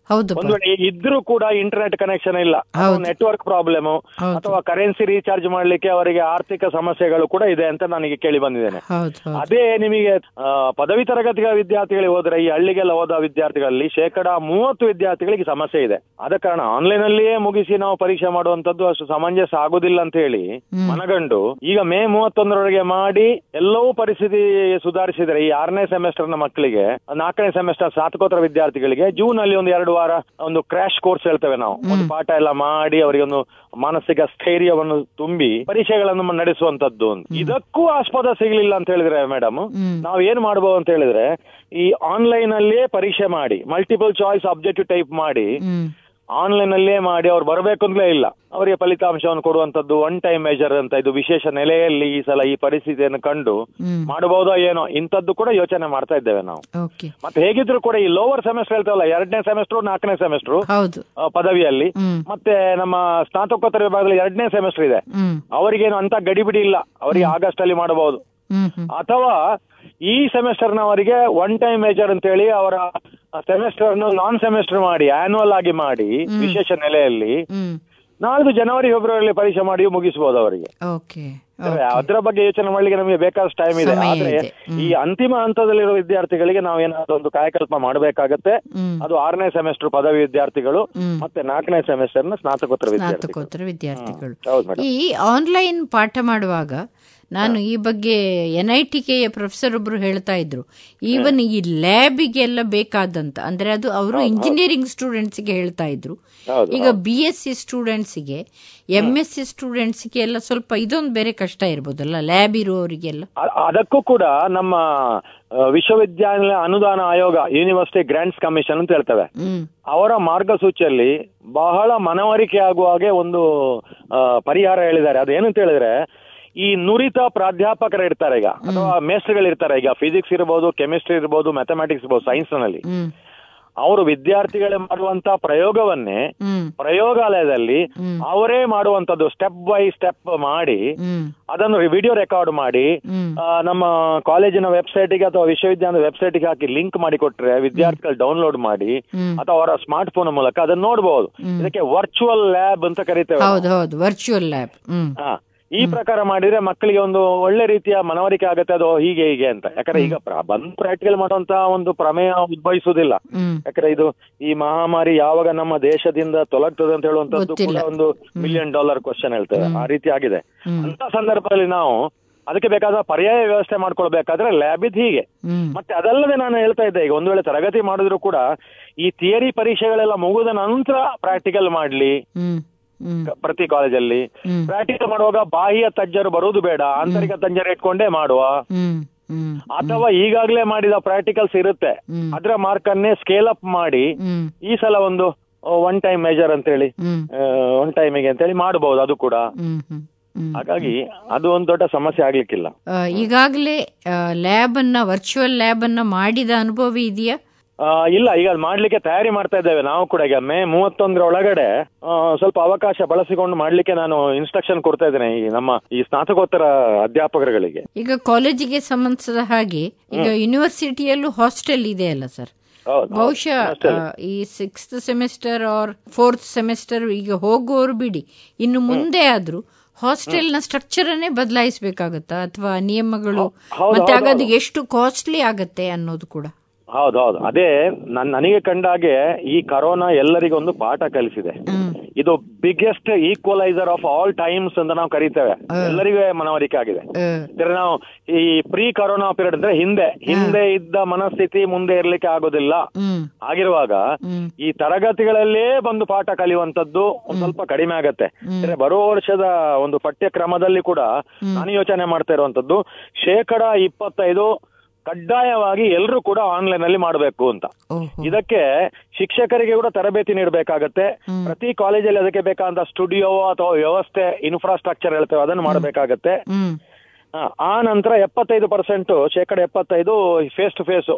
ಹೌದು ಒಂದು ವೇಳೆ ಇದ್ರೂ ಕೂಡ ಇಂಟರ್ನೆಟ್ ಕನೆಕ್ಷನ್ ಇಲ್ಲ ನೆಟ್ವರ್ಕ್ ಪ್ರಾಬ್ಲಮ್ ಹೌದು. ಅಥವಾ ಕರೆನ್ಸಿ ರೀಚಾರ್ಜ್ ಮಾಡ್ಲಿಕ್ಕೆ ಅವರಿಗೆ ಆರ್ಥಿಕ ಸಮಸ್ಯೆಗಳು ಕೂಡ ಇದೆ ಅಂತ ನನಗೆ ಕೇಳಿ ಬಂದಿದ್ದೇನೆ ಹೌದು ಹೌದು ಅದೇ ನಿಮಗೆ ಆ, ಪದವಿ ತರಗತಿಯ ವಿದ್ಯಾರ್ಥಿಗಳಿಗೆ ಹೋದ್ರೆ ಈ ಹಳ್ಳಿಗೆಲ್ಲ ಹೋದ ವಿದ್ಯಾರ್ಥಿಗಳಲ್ಲಿ ಶೇಕಡ ಮೂವತ್ತು ವಿದ್ಯಾರ್ಥಿಗಳಿಗೆ ಸಮಸ್ಯೆ ಇದೆ ಆದ ಕಾರಣ ಆನ್ಲೈನ್ ಅಲ್ಲಿಯೇ ಮುಗಿಸಿ ನಾವು ಪರೀಕ್ಷೆ ಮಾಡುವಂತದ್ದು ಅಷ್ಟು ಸಮಂಜಸ ಆಗುದಿಲ್ಲ ಅಂತ ಹೇಳಿ ಮನಗಂಡು ಈಗ ಮೇ ಮೂವತ್ತೊಂದರವರೆಗೆ ಮಾಡಿ ಎಲ್ಲವೂ ಪರಿಸ್ಥಿತಿ ಸುಧಾರಿಸಿದರೆ ಈ ಆರನೇ ಸೆಮೆಸ್ಟರ್ ನ ಮಕ್ಕಳಿಗೆ ನಾಲ್ಕನೇ ಸೆಮೆಸ್ಟರ್ ಸ್ನಾತಕೋತ್ತರ ವಿದ್ಯಾರ್ಥಿಗಳಿಗೆ ಜೂನ್ ಅಲ್ಲಿ ಒಂದು ಎರಡು ವಾರ ಒಂದು ಕ್ರಾಶ್ ಕೋರ್ಸ್ ಹೇಳ್ತೇವೆ ನಾವು ಒಂದು ಪಾಠ ಎಲ್ಲ ಮಾಡಿ ಅವರಿಗೆ ಒಂದು ಮಾನಸಿಕ ಸ್ಥೈರ್ಯವನ್ನು ತುಂಬಿ ಪರೀಕ್ಷೆಗಳನ್ನು ನಡೆಸುವಂತದ್ದು ಇದಕ್ಕೂ ಆಸ್ಪದ ಸಿಗಲಿಲ್ಲ ಅಂತ ಹೇಳಿದ್ರೆ ಮೇಡಮ್ ಹ್ಮ್. ನಾವ್ ಏನ್ ಮಾಡಬಹುದು ಅಂತ ಹೇಳಿದ್ರೆ ಈ ಆನ್ಲೈನ್ ಅಲ್ಲೇ ಪರೀಕ್ಷೆ ಮಾಡಿ ಮಲ್ಟಿಪಲ್ ಚಾಯ್ಸ್ ಅಬ್ಜೆಕ್ಟಿವ್ ಟೈಪ್ ಮಾಡಿ ಹ್ಮ್ ಆನ್ಲೈನ್ ಅಲ್ಲೇ ಮಾಡಿ ಅವ್ರು ಬರಬೇಕು ಅಂತಲೇ ಇಲ್ಲ ಅವರಿಗೆ ಫಲಿತಾಂಶವನ್ನು ಕೊಡುವಂತದ್ದು ಒನ್ ಟೈಮ್ ಮೆಜರ್ ಅಂತ ಇದು ವಿಶೇಷ ನೆಲೆಯಲ್ಲಿ ಈ ಸಲ ಈ ಪರಿಸ್ಥಿತಿಯನ್ನು ಕಂಡು ಹ್ಮ್ ಮಾಡಬಹುದೋ ಏನೋ ಇಂಥದ್ದು ಕೂಡ ಯೋಚನೆ ಮಾಡ್ತಾ ಇದ್ದೇವೆ ನಾವು ಓಕೆ ಮತ್ತೆ ಹೇಗಿದ್ರು ಕೂಡ ಈ ಲೋವರ್ ಸೆಮೆಸ್ಟರ್ ಹೇಳ್ತಾವಲ್ಲ ಎರಡನೇ ಸೆಮೆಸ್ಟರ್ ನಾಲ್ಕನೇ ಸೆಮೆಸ್ಟರ್ ಹೌದು ಪದವಿಯಲ್ಲಿ ಹ್ಮ್ ಮತ್ತೆ ನಮ್ಮ ಸ್ನಾತಕೋತ್ತರ ವಿಭಾಗದಲ್ಲಿ ಎರಡನೇ ಸೆಮೆಸ್ಟರ್ ಇದೆ ಹ್ಮ್ ಅವರಿಗೇನು ಅಂತ ಗಡಿಬಿಡಿ ಇಲ್ಲ ಅವರಿಗೆ ಆಗಸ್ಟ್ ಅಲ್ಲಿ ಮಾಡಬಹುದು ಹ್ಮ್ ಹ್ಮ್ ಅಥವಾ ಈ ಸೆಮೆಸ್ಟರ್ ನವರಿಗೆ ಒನ್ ಟೈಮ್ ಮೇಜರ್ ಅಂತ ಹೇಳಿ ಅವರ ಸೆಮೆಸ್ಟರ್ ನಾನ್ ಸೆಮೆಸ್ಟರ್ ಮಾಡಿ ಆನ್ಯುವಲ್ ಆಗಿ ಮಾಡಿ ವಿಶೇಷ ನೆಲೆಯಲ್ಲಿ ಹ್ಮ್ ನಾಲ್ಕು ಜನವರಿ ಫೆಬ್ರವರಿ ಪರೀಕ್ಷೆ ಮಾಡಿ ಮುಗಿಸಬಹುದು ಅವರಿಗೆ ಓಕೆ ಅದರ ಬಗ್ಗೆ ಯೋಚನೆ ಮಾಡ್ಲಿಕ್ಕೆ ನಮಗೆ ಬೇಕಾದಷ್ಟು ಟೈಮ್ ಇದೆ ಸಮಯ ಆದ್ರೆ ಇದೆ. ಹ್ಮ್. ಈ ಅಂತಿಮ ಹಂತದಲ್ಲಿರುವ ವಿದ್ಯಾರ್ಥಿಗಳಿಗೆ ನಾವು ಏನಾದ್ರು ಒಂದು ಕಾಯಕಲ್ಪ ಮಾಡಬೇಕಾಗತ್ತೆ ಹ್ಮ್ ಅದು ಆರನೇ ಸೆಮೆಸ್ಟರ್ ಪದವಿ ವಿದ್ಯಾರ್ಥಿಗಳು ಹ್ಮ್. ಮತ್ತೆ ನಾಲ್ಕನೇ ಸೆಮೆಸ್ಟರ್ ನ ಸ್ನಾತಕೋತ್ತರ ವಿದ್ಯಾರ್ಥಿಗಳು ಸ್ನಾತಕೋತ್ತರ ವಿದ್ಯಾರ್ಥಿಗಳು ಹೌದು ಮೇಡಮ್ ಈ ಆನ್ಲೈನ್ ಪಾಠ ಮಾಡುವಾಗ ನಾನು ಈ ಬಗ್ಗೆ ಎನ್ ಐ ಟಿ ಕೆಯ ಪ್ರೊಫೆಸರ್ ಒಬ್ರು ಹೇಳ್ತಾ ಇದ್ರು ಈವನ್ ಈ ಲ್ಯಾಬಿಗೆಲ್ಲ ಬೇಕಾದಂತ ಅಂದ್ರೆ ಅದು ಅವರು ಇಂಜಿನಿಯರಿಂಗ್ ಸ್ಟೂಡೆಂಟ್ಸ್ಗೆ ಹೇಳ್ತಾ ಇದ್ರು ಹೌದು ಈಗ ಬಿ ಎಸ್ ಸಿ ಸ್ಟೂಡೆಂಟ್ಸ್ಗೆ ಎಂ ಎಸ್ ಸಿ ಸ್ಟೂಡೆಂಟ್ಸ್ಗೆ ಎಲ್ಲ ಸ್ವಲ್ಪ ಇದೊಂದು ಬೇರೆ ಕಷ್ಟ ಇರ್ಬೋದಲ್ಲ ಲ್ಯಾಬ್ ಇರುವವರಿಗೆಲ್ಲ ಅ- ಅದಕ್ಕೂ ಕೂಡ ನಮ್ಮ ಆ, ವಿಶ್ವವಿದ್ಯಾನಿಲಯ ಅನುದಾನ ಆಯೋಗ ಯೂನಿವರ್ಸಿಟಿ ಗ್ರಾಂಟ್ಸ್ ಕಮಿಷನ್ ಅಂತ ಹೇಳ್ತೇವೆ ಹ್ಮ್ ಅವರ ಮಾರ್ಗಸೂಚಿಯಲ್ಲಿ ಬಹಳ ಮನವರಿಕೆ ಆಗುವ ಹಾಗೆ ಒಂದು ಆ, ಪರಿಹಾರ ಹೇಳಿದ್ದಾರೆ ಅದೇನಂತ ಹೇಳಿದ್ರೆ ಈ ನುರಿತ ಪ್ರಾಧ್ಯಾಪಕರು ಇರ್ತಾರೆ ಈಗ ಅಥವಾ ಮೇಸ್ಟ್ರಿಗಳು ಇರ್ತಾರೆ ಈಗ ಫಿಸಿಕ್ಸ್ ಇರ್ಬೋದು ಕೆಮಿಸ್ಟ್ರಿ ಇರ್ಬೋದು ಮ್ಯಾಥಮೆಟಿಕ್ಸ್ ಇರ್ಬೋದು ಸೈನ್ಸ್ ನಲ್ಲಿ ಹ್ಮ್ ಅವರು ವಿದ್ಯಾರ್ಥಿಗಳೇ ಮಾಡುವಂತ ಪ್ರಯೋಗವನ್ನೇ ಹ್ಮ್ ಪ್ರಯೋಗಾಲಯದಲ್ಲಿ ಹ್ಮ್. ಅವರೇ ಮಾಡುವಂತದ್ದು ಸ್ಟೆಪ್ ಬೈ ಸ್ಟೆಪ್ ಮಾಡಿ ಹ್ಮ್ ಅದನ್ನು ವಿಡಿಯೋ ರೆಕಾರ್ಡ್ ಮಾಡಿ ಹ್ಮ್ ಆ, ನಮ್ಮ ಕಾಲೇಜಿನ ವೆಬ್ಸೈಟ್ಗೆ ಅಥವಾ ವಿಶ್ವವಿದ್ಯಾಲಯದ ವೆಬ್ಸೈಟ್ಗೆ ಹಾಕಿ ಲಿಂಕ್ ಮಾಡಿ ಕೊಟ್ರೆ ವಿದ್ಯಾರ್ಥಿಗಳು ಡೌನ್ಲೋಡ್ ಮಾಡಿ ಹ್ಮ್ ಅಥವಾ ಅವರ ಸ್ಮಾರ್ಟ್ ಫೋನ್ ಮೂಲಕ ಅದನ್ನ ನೋಡಬಹುದು ಇದಕ್ಕೆ ವರ್ಚುವಲ್ ಲ್ಯಾಬ್ ಅಂತ ಕರಿತೇವೆ ಹೌದು ಹೌದು ವರ್ಚುವಲ್ ಲ್ಯಾಬ್ ಹ್ಮ್ ಹಾ ಈ ಪ್ರಕಾರ ಮಾಡಿದ್ರೆ ಮಕ್ಕಳಿಗೆ ಒಂದು ಒಳ್ಳೆ ರೀತಿಯ ಮನವರಿಕೆ ಆಗುತ್ತೆ ಅದು ಹೀಗೆ ಹೀಗೆ ಅಂತ ಯಾಕಂದ್ರೆ ಈಗ ಪ್ರ- ಬಂದ್ ಪ್ರಾಕ್ಟಿಕಲ್ ಮಾಡುವಂತ ಒಂದು ಪ್ರಮೇಯ ಉದ್ಭವಿಸುವುದಿಲ್ಲ ಹ್ಮ್ ಯಾಕಂದ್ರೆ ಇದು ಈ ಮಹಾಮಾರಿ ಯಾವಾಗ ನಮ್ಮ ದೇಶದಿಂದ ತೊಲಗ್ತದೆ ಅಂತ ಹೇಳುವಂತದ್ದು ಗೊತ್ತಿಲ್ಲ. ಕೂಡ ಒಂದು ಮಿಲಿಯನ್ ಡಾಲರ್ ಕ್ವಶನ್ ಹೇಳ್ತೇವೆ ಆ ರೀತಿ ಆಗಿದೆ ಹ್ಮ್. ಅಂತ ಸಂದರ್ಭದಲ್ಲಿ ನಾವು ಅದಕ್ಕೆ ಬೇಕಾದ ಪರ್ಯಾಯ ವ್ಯವಸ್ಥೆ ಮಾಡ್ಕೊಳ್ಬೇಕಾದ್ರೆ ಲ್ಯಾಬ್ ಇದ್ ಹೀಗೆ ಹ್ಮ್ ಮತ್ತೆ ಅದಲ್ಲದೆ ನಾನು ಹೇಳ್ತಾ ಇದ್ದೆ ಈಗ ಒಂದು ವೇಳೆ ತರಗತಿ ಮಾಡಿದ್ರು ಕೂಡ ಈ ಥಿಯರಿ ಪರೀಕ್ಷೆಗಳೆಲ್ಲ ಮುಗಿದ ನಂತರ ಪ್ರಾಕ್ಟಿಕಲ್ ಮಾಡ್ಲಿ ಹ್ಮ್ ಹ್ಮ್ ಕ- ಪ್ರತಿ ಕಾಲೇಜಲ್ಲಿ ಹ್ಮ್ ಪ್ರಾಕ್ಟಿಕಲ್ ಮಾಡುವಾಗ ಬಾಹ್ಯ ತಜ್ಜರು ಬರುವುದು ಬೇಡ ಆಂತರಿಕ ತಜ್ಜರು ಇಟ್ಕೊಂಡೇ ಮಾಡುವ ಹ್ಮ್ ಹ್ಮ್ ಅಥವಾ ಈಗಾಗಲೇ ಮಾಡಿದ ಪ್ರಾಕ್ಟಿಕಲ್ಸ್ ಇರುತ್ತೆ ಹ್ಮ್. ಅದರ ಮಾರ್ಕ್ ಅನ್ನೇ ಸ್ಕೇಲ್ ಅಪ್ ಮಾಡಿ ಹ್ಮ್ ಈ ಸಲ ಒಂದು ಒನ್ ಟೈಮ್ ಮೆಜರ್ ಅಂತೇಳಿ ಹ್ಮ್ ಒನ್ ಟೈಮಿಗೆ ಅಂತೇಳಿ ಮಾಡಬಹುದು ಅದು ಕೂಡ ಹ್ಮ್ ಹ್ಮ್ ಹ್ಮ್ ಹಾಗಾಗಿ ಅದು ಒಂದು ದೊಡ್ಡ ಸಮಸ್ಯೆ ಆಗ್ಲಿಕ್ಕಿಲ್ಲ ಆ, ಈಗಾಗಲೇ ಲ್ಯಾಬ್ ಅನ್ನ ವರ್ಚುವಲ್ ಲ್ಯಾಬ್ ಅನ್ನ ಮಾಡಿದ ಅನುಭವ ಇದೆಯಾ ಆ, ಇಲ್ಲ ಈಗ ಅದ್ ಮಾಡ್ಲಿಕ್ಕೆ ತಯಾರಿ ಮಾಡ್ತಾ ಇದ್ದೇವೆ ನಾವು ಕೂಡ ಈಗ ಮೇ ಮೂವತ್ತೊಂದರ ಒಳಗಡೆ ಆ, ಸ್ವಲ್ಪ ಅವಕಾಶ ಬಳಸಿಕೊಂಡು ಮಾಡ್ಲಿಕ್ಕೆ ನಾನು ಇನ್ಸ್ಟ್ರಕ್ಷನ್ ಕೊಡ್ತಾ ಇದ್ದೇನೆ ಈ ನಮ್ಮ ಈ ಸ್ನಾತಕೋತ್ತರ ಅಧ್ಯಾಪಕರುಗಳಿಗೆ ಈಗ ಕಾಲೇಜಿಗೆ ಸಂಬಂಧಿಸಿದ ಹಾಗೆ ಈಗ ಯೂನಿವರ್ಸಿಟಿಯಲ್ಲೂ ಹಾಸ್ಟೆಲ್ ಇದೆ ಅಲ್ಲ ಸರ್ ಹೌದು ಬಹುಶಃ ಆ, ಈ sixth semester or fourth semester ಈಗ ಹೋಗುವವರು ಬಿಡಿ ಇನ್ನು ಮುಂದೆ ಆದ್ರೂ ಹಾಸ್ಟೆಲ್ನ ಸ್ಟ್ರಕ್ಚರ್ ಅನ್ನೇ ಬದಲಾಯಿಸಬೇಕಾಗತ್ತಾ ಅಥವಾ ನಿಯಮಗಳು ಹೌದು, ಮತ್ತೆ ಆಗ ಹೌದು, ಅದು ಎಷ್ಟು ಕಾಸ್ಟ್ಲಿ ಆಗತ್ತೆ ಅನ್ನೋದು ಕೂಡ ಹೌದು ಹೌದು ಅದೇ ನನ್ ನನಗೆ ಕಂಡಾಗೆ ಈ ಕರೋನಾ ಎಲ್ಲರಿಗೂ ಒಂದು ಪಾಠ ಕಲಿಸಿದೆ ಹ್ಮ್ ಇದು biggest equaliser of all times ಅಂತ ನಾವು ಕರಿತೇವೆ ಎಲ್ಲರಿಗೂ ಮನವರಿಕೆ ಆಗಿದೆ ಆ, ಅಂದ್ರೆ ನಾವು ಈ ಪ್ರೀ ಕರೋನಾ ಪೀರಿಯಡ್ ಅಂದ್ರೆ ಹಿಂದೆ ಹಿಂದೆ ಇದ್ದ ಮನಸ್ಥಿತಿ ಮುಂದೆ ಇರ್ಲಿಕ್ಕೆ ಆಗೋದಿಲ್ಲ ಹ್ಮ್ ಆಗಿರುವಾಗ ಹ್ಮ್ ಈ ತರಗತಿಗಳಲ್ಲೇ ಬಂದು ಪಾಠ ಕಲಿಯುವಂತದ್ದು ಒಂದ್ ಸ್ವಲ್ಪ ಕಡಿಮೆ ಆಗತ್ತೆ ಅಂದ್ರೆ ಬರುವ ವರ್ಷದ ಒಂದು ಪಠ್ಯಕ್ರಮದಲ್ಲಿ ಕೂಡ ನಾನು ಯೋಚನೆ ಮಾಡ್ತಾ ಇರುವಂತದ್ದು ಶೇಕಡ ಇಪ್ಪತ್ತೈದು ಕಡ್ಡಾಯವಾಗಿ ಎಲ್ಲರೂ ಕೂಡ ಆನ್ಲೈನ್ ಅಲ್ಲಿ ಮಾಡಬೇಕು ಅಂತ ಓಹೋ ಇದಕ್ಕೆ ಶಿಕ್ಷಕರಿಗೆ ಕೂಡ ತರಬೇತಿ ನೀಡಬೇಕಾಗತ್ತೆ ಪ್ರತಿ ಕಾಲೇಜಲ್ಲಿ ಅದಕ್ಕೆ ಬೇಕಾದಂತ ಸ್ಟುಡಿಯೋ ಅಥವಾ ವ್ಯವಸ್ಥೆ ಇನ್ಫ್ರಾಸ್ಟ್ರಕ್ಚರ್ ಹೇಳ್ತೇವೆ ಅದನ್ನು ಮಾಡಬೇಕಾಗತ್ತೆ ಹ್ಮ್ ಆ, ಆ ನಂತರ ಎಪ್ಪತ್ತೈದು ಪರ್ಸೆಂಟ್ ಶೇಕಡ ಎಪ್ಪತ್ತೈದು ಫೇಸ್ ಟು ಫೇಸ್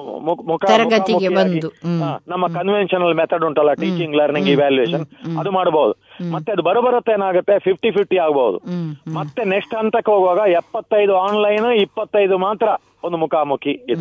ಮುಖ ತರಗತಿಗೆ ಮುಖಾಮುಖಿಯಾಗಿ, ಬಂದು, ಹ್ಮ್. ಆ, ನಮ್ಮ ಕನ್ವೆನ್ಷನಲ್ ಮೆಥಡ್ ಉಂಟಲ್ಲ ಟೀಚಿಂಗ್ ಲರ್ನಿಂಗ್ ಇವ್ಯಾಲ್ಯೂಯೇಷನ್ ಅದು ಮಾಡಬಹುದು ಮತ್ತೆ ಅದು ಬರಬರುತ್ತೆ ಏನಾಗುತ್ತೆ ಫಿಫ್ಟಿ ಫಿಫ್ಟಿ ಆಗಬಹುದು ಹ್ಮ್ ಮತ್ತೆ ನೆಕ್ಸ್ಟ್ ಹಂತಕ್ಕೆ ಹೋಗುವಾಗ ಎಪ್ಪತ್ತೈದು ಆನ್ಲೈನ್ ಇಪ್ಪತ್ತೈದು ಮಾತ್ರ ಒಂದು ಮುಖಾಮುಖಿ ಇದು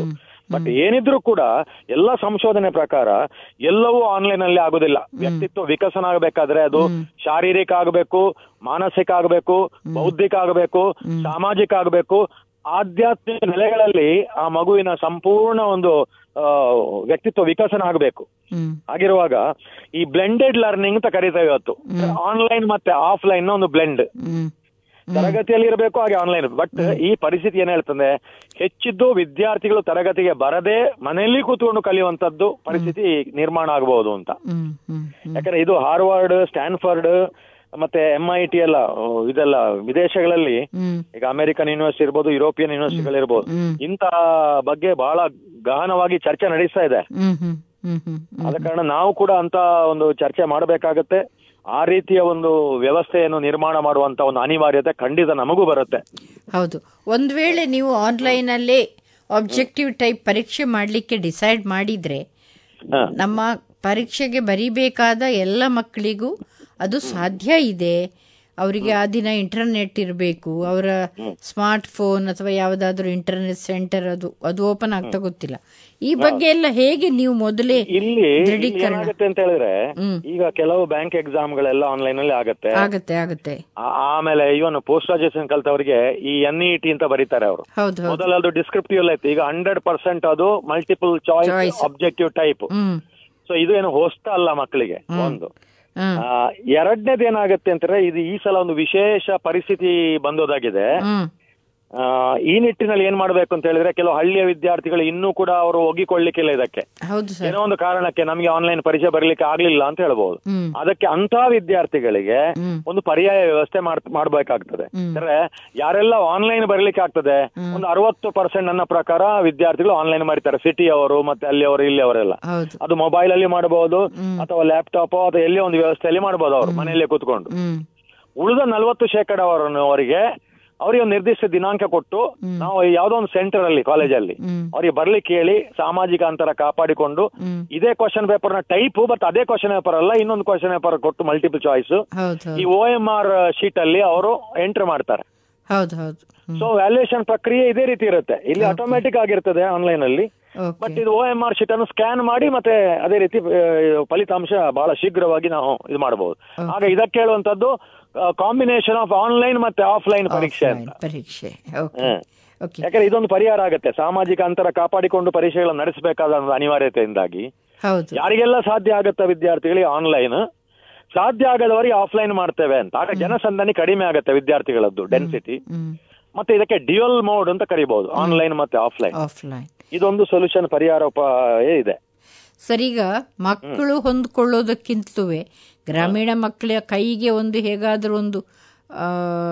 ಬಟ್ ಏನಿದ್ರು ಕೂಡ ಎಲ್ಲ ಸಂಶೋಧನೆ ಪ್ರಕಾರ ಎಲ್ಲವೂ ಆನ್ಲೈನ್ ಅಲ್ಲಿ ಆಗುದಿಲ್ಲ ವ್ಯಕ್ತಿತ್ವ ವಿಕಸನ ಆಗಬೇಕಾದ್ರೆ ಅದು ಶಾರೀರಿಕ ಆಗಬೇಕು ಮಾನಸಿಕ ಆಗಬೇಕು ಬೌದ್ಧಿಕ ಆಗಬೇಕು ಸಾಮಾಜಿಕ ಆಗಬೇಕು ಆಧ್ಯಾತ್ಮಿಕ ನೆಲೆಗಳಲ್ಲಿ ಆ ಮಗುವಿನ ಸಂಪೂರ್ಣ ಒಂದು ಆ, ವ್ಯಕ್ತಿತ್ವ ವಿಕಸನ ಆಗಬೇಕು ಹ್ಮ್ ಆಗಿರುವಾಗ ಈ ಬ್ಲೆಂಡೆಡ್ ಲರ್ನಿಂಗ್ ಅಂತ ಕರೀತೇವೆ ಇವತ್ತು ಆನ್ಲೈನ್ ಮತ್ತೆ ಆಫ್ಲೈನ್ ಒಂದು ಬ್ಲೆಂಡ್ ಹ್ಮ್ ತರಗತಿಯಲ್ಲಿ ಇರಬೇಕು ಹಾಗೆ ಆನ್ಲೈನ್ ಬಟ್ ಈ ಪರಿಸ್ಥಿತಿ ಏನ್ ಹೇಳ್ತಂದ್ರೆ ಹೆಚ್ಚಿದ್ದು ವಿದ್ಯಾರ್ಥಿಗಳು ತರಗತಿಗೆ ಬರದೆ ಮನೆಯಲ್ಲಿ ಕೂತ್ಕೊಂಡು ಕಲಿಯುವಂತದ್ದು ಪರಿಸ್ಥಿತಿ ನಿರ್ಮಾಣ ಆಗಬಹುದು ಅಂತ ಹ್ಮ್ ಹ್ಮ್ ಹ್ಮ್ ಯಾಕಂದ್ರೆ ಇದು ಹಾರ್ವರ್ಡ್ ಸ್ಟ್ಯಾನ್ಫರ್ಡ್ ಮತ್ತೆ ಎಂ ಐ ಟಿ ಎಲ್ಲ ಓ, ಇದೆಲ್ಲ ವಿದೇಶಗಳಲ್ಲಿ ಹ್ಮ್ ಈಗ ಅಮೆರಿಕನ್ ಯೂನಿವರ್ಸಿಟಿ ಇರ್ಬೋದು ಯುರೋಪಿಯನ್ ಯೂನಿವರ್ಸಿಟಿಗಳಿರ್ಬೋದು ಹ್ಮ್. ಇಂತ ಬಗ್ಗೆ ಬಹಳ ಗಹನವಾಗಿ ಚರ್ಚೆ ನಡೆಸ್ತಾ ಇದೆ ಹ್ಮ್ ಹ್ಮ್ ಹ್ಮ್ ಹ್ಮ್ ಹ್ಮ್ ಆದ ಕಾರಣ ನಾವು ಕೂಡ ಅಂತ ಒಂದು ಚರ್ಚೆ ಮಾಡಬೇಕಾಗತ್ತೆ ಆ ರೀತಿಯ ಒಂದು ವ್ಯವಸ್ಥೆಯನ್ನು ನಿರ್ಮಾಣ ಮಾಡುವಂತ ಒಂದು ಅನಿವಾರ್ಯತೆ ಖಂಡಿತ ನಮಗೂ ಬರುತ್ತೆ ಹೌದು ಒಂದು ವೇಳೆ ನೀವು ಆನ್ಲೈನಲ್ಲೇ ಆಬ್ಜೆಕ್ಟಿವ್ ಟೈಪ್ ಪರೀಕ್ಷೆ ಮಾಡಲಿಕ್ಕೆ ಡಿಸೈಡ್ ಮಾಡಿದ್ರೆ ಹ. ನಮ್ಮ ಪರೀಕ್ಷೆಗೆ ಬರೀಬೇಕಾದ ಎಲ್ಲ ಮಕ್ಕಳಿಗೂ ಅದು ಸಾಧ್ಯ ಇದೆ ಅವರಿಗೆ ಆ ದಿನ ಇಂಟರ್ನೆಟ್ ಇರಬೇಕು ಅವರ ಸ್ಮಾರ್ಟ್ ಫೋನ್ ಅಥವಾ ಯಾವುದಾದ್ರೂ ಇಂಟರ್ನೆಟ್ ಸೆಂಟರ್ ಅದು ಅದು ಓಪನ್ ಆಗ್ತಾ ಗೊತ್ತಿಲ್ಲ ಈ ಬಗ್ಗೆ ಎಲ್ಲ ಹೇಗೆ ನೀವು ಮೊದಲೇ ಇಲ್ಲಿ ಇಲ್ಲಿ ದೃಢೀಕರಣ ಏನಾಗುತ್ತೆ ಅಂತ ಹೇಳಿದ್ರೆ ಹ್ಮ್. ಈಗ ಕೆಲವು ಬ್ಯಾಂಕ್ ಎಕ್ಸಾಮ್ಗಳೆಲ್ಲ ಆನ್ಲೈನ್ ಅಲ್ಲಿ ಆಗತ್ತೆ ಆಗತ್ತೆ ಆಗತ್ತೆ ಆ- ಆಮೇಲೆ ಇವನ್ ಪೋಸ್ಟ್ ಗ್ರಾಜುಯೇಷನ್ ಕಲ್ತವರಿಗೆ ಈ ಎನ್ ಇ ಟಿ ಅಂತ ಬರೀತಾರೆ ಅವರು ಹೌದು ಹೌದು ಮೊದಲ ಅದು ಡಿಸ್ಕ್ರಿಪ್ಟಿವ್ ಎಲ್ಲ ಇತ್ತು ಈಗ ಹಂಡ್ರೆಡ್ ಪರ್ಸೆಂಟ್ ಅದು multiple choice Choice. Objective type ಹ್ಮ್ ಸೊ ಇದು ಏನು ಹೊಸ್ತ ಅಲ್ಲ ಮಕ್ಕಳಿಗೆ ಒಂದು ಹ್ಮ್ ಆ, ಎರಡನೇದು ಏನಾಗುತ್ತೆ ಅಂತಾರೆ ಇದು ಈ ಸಲ ಒಂದು ವಿಶೇಷ ಪರಿಸ್ಥಿತಿ ಬಂದೋದಾಗಿದೆ ಹ್ಮ್ ಆ, ಈ ನಿಟ್ಟಿನಲ್ಲಿ ಏನ್ ಮಾಡ್ಬೇಕು ಅಂತ ಹೇಳಿದ್ರೆ ಕೆಲವು ಹಳ್ಳಿಯ ವಿದ್ಯಾರ್ಥಿಗಳು ಇನ್ನೂ ಕೂಡ ಅವರು ಒಗ್ಗಿಕೊಳ್ಳಿಕ್ಕಿಲ್ಲ ಇದಕ್ಕೆ ಹೌದು ಸರ್ ಏನೋ ಒಂದು ಕಾರಣಕ್ಕೆ ನಮಗೆ ಆನ್ಲೈನ್ ಪರೀಕ್ಷೆ ಬರಲಿಕ್ಕೆ ಆಗ್ಲಿಲ್ಲ ಅಂತ ಹೇಳ್ಬಹುದು ಹ್ಮ್ ಅದಕ್ಕೆ ಅಂತ ವಿದ್ಯಾರ್ಥಿಗಳಿಗೆ ಹ್ಮ್ ಒಂದು ಪರ್ಯಾಯ ವ್ಯವಸ್ಥೆ ಮಾಡ್ ಮಾಡ್ಬೇಕಾಗ್ತದೆ ಅಂದ್ರೆ ಯಾರೆಲ್ಲ ಆನ್ಲೈನ್ ಬರಲಿಕ್ಕೆ ಆಗ್ತದೆ ಒಂದು ಅರವತ್ತು ಪರ್ಸೆಂಟ್ ನನ್ನ ಪ್ರಕಾರ ವಿದ್ಯಾರ್ಥಿಗಳು ಆನ್ಲೈನ್ ಮಾಡಿದ್ದಾರೆ ಸಿಟಿ ಅವರು ಮತ್ತೆ ಅಲ್ಲಿ ಅವರು ಇಲ್ಲಿ ಅವರೆಲ್ಲ ಹೌದು ಅದು ಮೊಬೈಲ್ ಅಲ್ಲಿ ಮಾಡಬಹುದು ಅಥವಾ ಲ್ಯಾಪ್ಟಾಪ್ ಅಥವಾ ಎಲ್ಲಿ ಒಂದು ವ್ಯವಸ್ಥೆಯಲ್ಲಿ ಮಾಡಬಹುದು ಅವರು ಮನೆಯಲ್ಲೇ ಕೂತ್ಕೊಂಡು ಹ್ಮ್ ಉಳಿದ ನಲವತ್ತು ಶೇಕಡವರನ್ನು ಅವರಿಗೆ ಅವರಿಗೆ ಒಂದು ನಿರ್ದಿಷ್ಟ ದಿನಾಂಕ ಕೊಟ್ಟು ನಾವು ಯಾವ್ದೋ ಒಂದು ಸೆಂಟರ್ ಅಲ್ಲಿ ಕಾಲೇಜಲ್ಲಿ ಹ್ಮ್ ಅವರಿಗೆ ಬರ್ಲಿಕ್ಕೆ ಹೇಳಿ ಸಾಮಾಜಿಕ ಅಂತರ ಕಾಪಾಡಿಕೊಂಡು ಹ್ಮ್ ಇದೇ ಕ್ವಶನ್ ಪೇಪರ್ ನ ಟೈಪ್ ಬಟ್ ಅದೇ ಕ್ವಶನ್ ಪೇಪರ್ ಅಲ್ಲ ಇನ್ನೊಂದು ಕ್ವಶನ್ ಪೇಪರ್ ಕೊಟ್ಟು ಮಲ್ಟಿಪಲ್ ಚಾಯ್ಸ್ ಹೌದು ಈ ಹೌದು ಓ ಎಂ ಆರ್ ಶೀಟ್ ಅಲ್ಲಿ ಅವರು ಎಂಟರ್ ಮಾಡ್ತಾರೆ ಹೌದು ಹೌದು ಹ್ಮ್ ಸೊ ವ್ಯಾಲ್ಯೂಯೇಷನ್ ಪ್ರಕ್ರಿಯೆ ಇದೇ ರೀತಿ ಇರುತ್ತೆ ಇಲ್ಲಿ ಆಟೋಮ್ಯಾಟಿಕ್ ಆಗಿರ್ತದೆ ಆನ್ಲೈನ್ ಅಲ್ಲಿ ಬಟ್ ಓಕೆ ಇದು ಓ ಎಂ ಆರ್ ಶೀಟ್ ಅನ್ನು ಸ್ಕ್ಯಾನ್ ಮಾಡಿ ಮತ್ತೆ ಅದೇ ರೀತಿ ಆ, ಫಲಿತಾಂಶ ಬಹಳ ಶೀಘ್ರವಾಗಿ ನಾವು ಇದು ಮಾಡಬಹುದು ಆಗ ಇದಕ್ಕೆ ಹೇಳುವಂತದ್ದು ಕಾಂಬಿನೇಷನ್ ಆಫ್ ಆನ್ಲೈನ್ ಮತ್ತೆ ಆಫ್ಲೈನ್ ಪರೀಕ್ಷೆ ಅಂತ ಪರೀಕ್ಷೆ ಓಕೆ ಹ್ಮ್. ಓಕೆ ಯಾಕಂದ್ರೆ ಇದೊಂದು ಪರಿಹಾರ ಆಗುತ್ತೆ ಸಾಮಾಜಿಕ ಅಂತರ ಕಾಪಾಡಿಕೊಂಡು ಪರೀಕ್ಷೆಗಳನ್ನು ನಡೆಸಬೇಕಾದ ಒಂದು ಅನಿವಾರ್ಯತೆಯಿಂದಾಗಿ ಹೌದು ಯಾರಿಗೆಲ್ಲ ಸಾಧ್ಯ ಆಗುತ್ತಾ ವಿದ್ಯಾರ್ಥಿಗಳಿಗೆ ಆನ್ಲೈನ್ ಸಾಧ್ಯ ಆಗದವರಿಗೆ ಆಫ್ಲೈನ್ ಮಾಡ್ತೇವೆ ಅಂತ ಆಗ ಜನಸಂದಣಿ ಕಡಿಮೆ ಆಗುತ್ತೆ ವಿದ್ಯಾರ್ಥಿಗಳದ್ದು ಡೆನ್ಸಿಟಿ ಹ್ಮ್ ಮತ್ತೆ ಇದಕ್ಕೆ ಡ್ಯುಯಲ್ ಮೋಡ್ ಅಂತ ಕರಿಬಹುದು ಆನ್ಲೈನ್ ಮತ್ತೆ ಆಫ್ಲೈನ್ ಆಫ್ಲೈನ್ ಇದೊಂದು ಸೊಲ್ಯೂಷನ್ ಪರಿಹಾರ ಉಪಾಯ ಇದೆ ಸರೀಗ ಮಕ್ಕಳು ಹೊಂದ್ಕೊಳ್ಳೋದಕ್ಕಿಂತಲೂ ಗ್ರಾಮೀಣ ಮಕ್ಕಳ ಕೈಗೆ ಒಂದು ಹೇಗಾದರೂ ಒಂದು ಆ,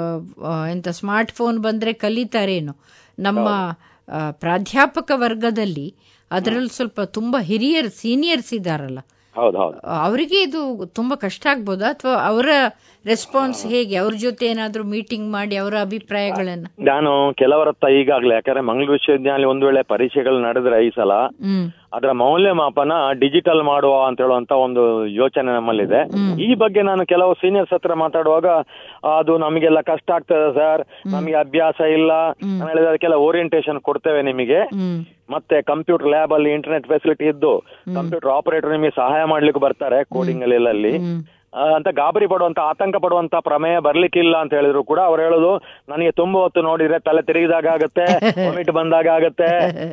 ಆ, ಎಂತ ಸ್ಮಾರ್ಟ್ ಫೋನ್ ಬಂದರೆ ಕಲಿತಾರೇನೋ ನಮ್ಮ ಆ, ಪ್ರಾಧ್ಯಾಪಕ ವರ್ಗದಲ್ಲಿ ಅದರಲ್ಲಿ ಸ್ವಲ್ಪ ತುಂಬ ಹಿರಿಯರ್ ಸೀನಿಯರ್ಸ್ ಇದ್ದಾರಲ್ಲ ಹೌದು ಹೌದು ಅವರಿಗೆ ಇದು ತುಂಬ ಕಷ್ಟ ಆಗ್ಬೋದಾ ಅಥವಾ ಅವರ ರೆಸ್ಪಾನ್ಸ್ ಹೇಗೆ ಅವ್ರ ಜೊತೆ ಏನಾದರೂ ಮೀಟಿಂಗ್ ಮಾಡಿ ಅವರ ಅಭಿಪ್ರಾಯಗಳನ್ನು ನಾನು ಕೆಲವರ ಹತ್ರ ಈಗಾಗಲೇ ಯಾಕಂದ್ರೆ ಮಂಗಳೂರು ವಿಶ್ವವಿದ್ಯಾಲಯ ಒಂದು ವೇಳೆ ಪರೀಕ್ಷೆಗಳು ನಡೆದ್ರೆ ಈ ಸಲ ಹ್ಮ್ ಅದರ ಮೌಲ್ಯಮಾಪನ ಡಿಜಿಟಲ್ ಮಾಡುವ ಅಂತ ಹೇಳುವಂತ ಒಂದು ಯೋಚನೆ ನಮ್ಮಲ್ಲಿದೆ ಈ ಬಗ್ಗೆ ನಾನು ಕೆಲವು ಸೀನಿಯರ್ಸ್ ಹತ್ರ ಮಾತಾಡುವಾಗ ಅದು ನಮಗೆಲ್ಲ ಕಷ್ಟ ಆಗ್ತದೆ ಸರ್ ನಮಗೆ ಅಭ್ಯಾಸ ಇಲ್ಲ ನಾನು ಹೇಳಿದ್ರೆ ಅದಕ್ಕೆಲ್ಲ ಓರಿಯಂಟೇಶನ್ ಕೊಡ್ತೇವೆ ನಿಮಗೆ ಹ್ಮ್ ಮತ್ತೆ ಕಂಪ್ಯೂಟರ್ ಲ್ಯಾಬ್ ಅಲ್ಲಿ ಇಂಟರ್ನೆಟ್ ಫೆಸಿಲಿಟಿ ಇದ್ದು ಕಂಪ್ಯೂಟರ್ ಆಪರೇಟರ್ ನಿಮಗೆ ಸಹಾಯ ಮಾಡ್ಲಿಕ್ಕೆ ಬರ್ತಾರೆ ಕೋಡಿಂಗ್ ಅಲ್ಲಿ ಎಲ್ಲ ಅಲ್ಲಿ ಹ್ಮ್ ಆ, ಅಂತ ಗಾಬರಿ ಪಡುವಂತ ಆತಂಕ ಪಡುವಂತ ಪ್ರಮೇಯ ಬರ್ಲಿಕ್ಕಿಲ್ಲ ಅಂತ ಹೇಳಿದ್ರು ಕೂಡ ಅವ್ರು ಹೇಳೋದು ನನಗೆ ತುಂಬಾ ಹೊತ್ತು ನೋಡಿದ್ರೆ ತಲೆ ತಿರುಗಿದಾಗ ಆಗತ್ತೆ ವಾಮಿಟ್ ಬಂದಾಗ ಆಗತ್ತೆ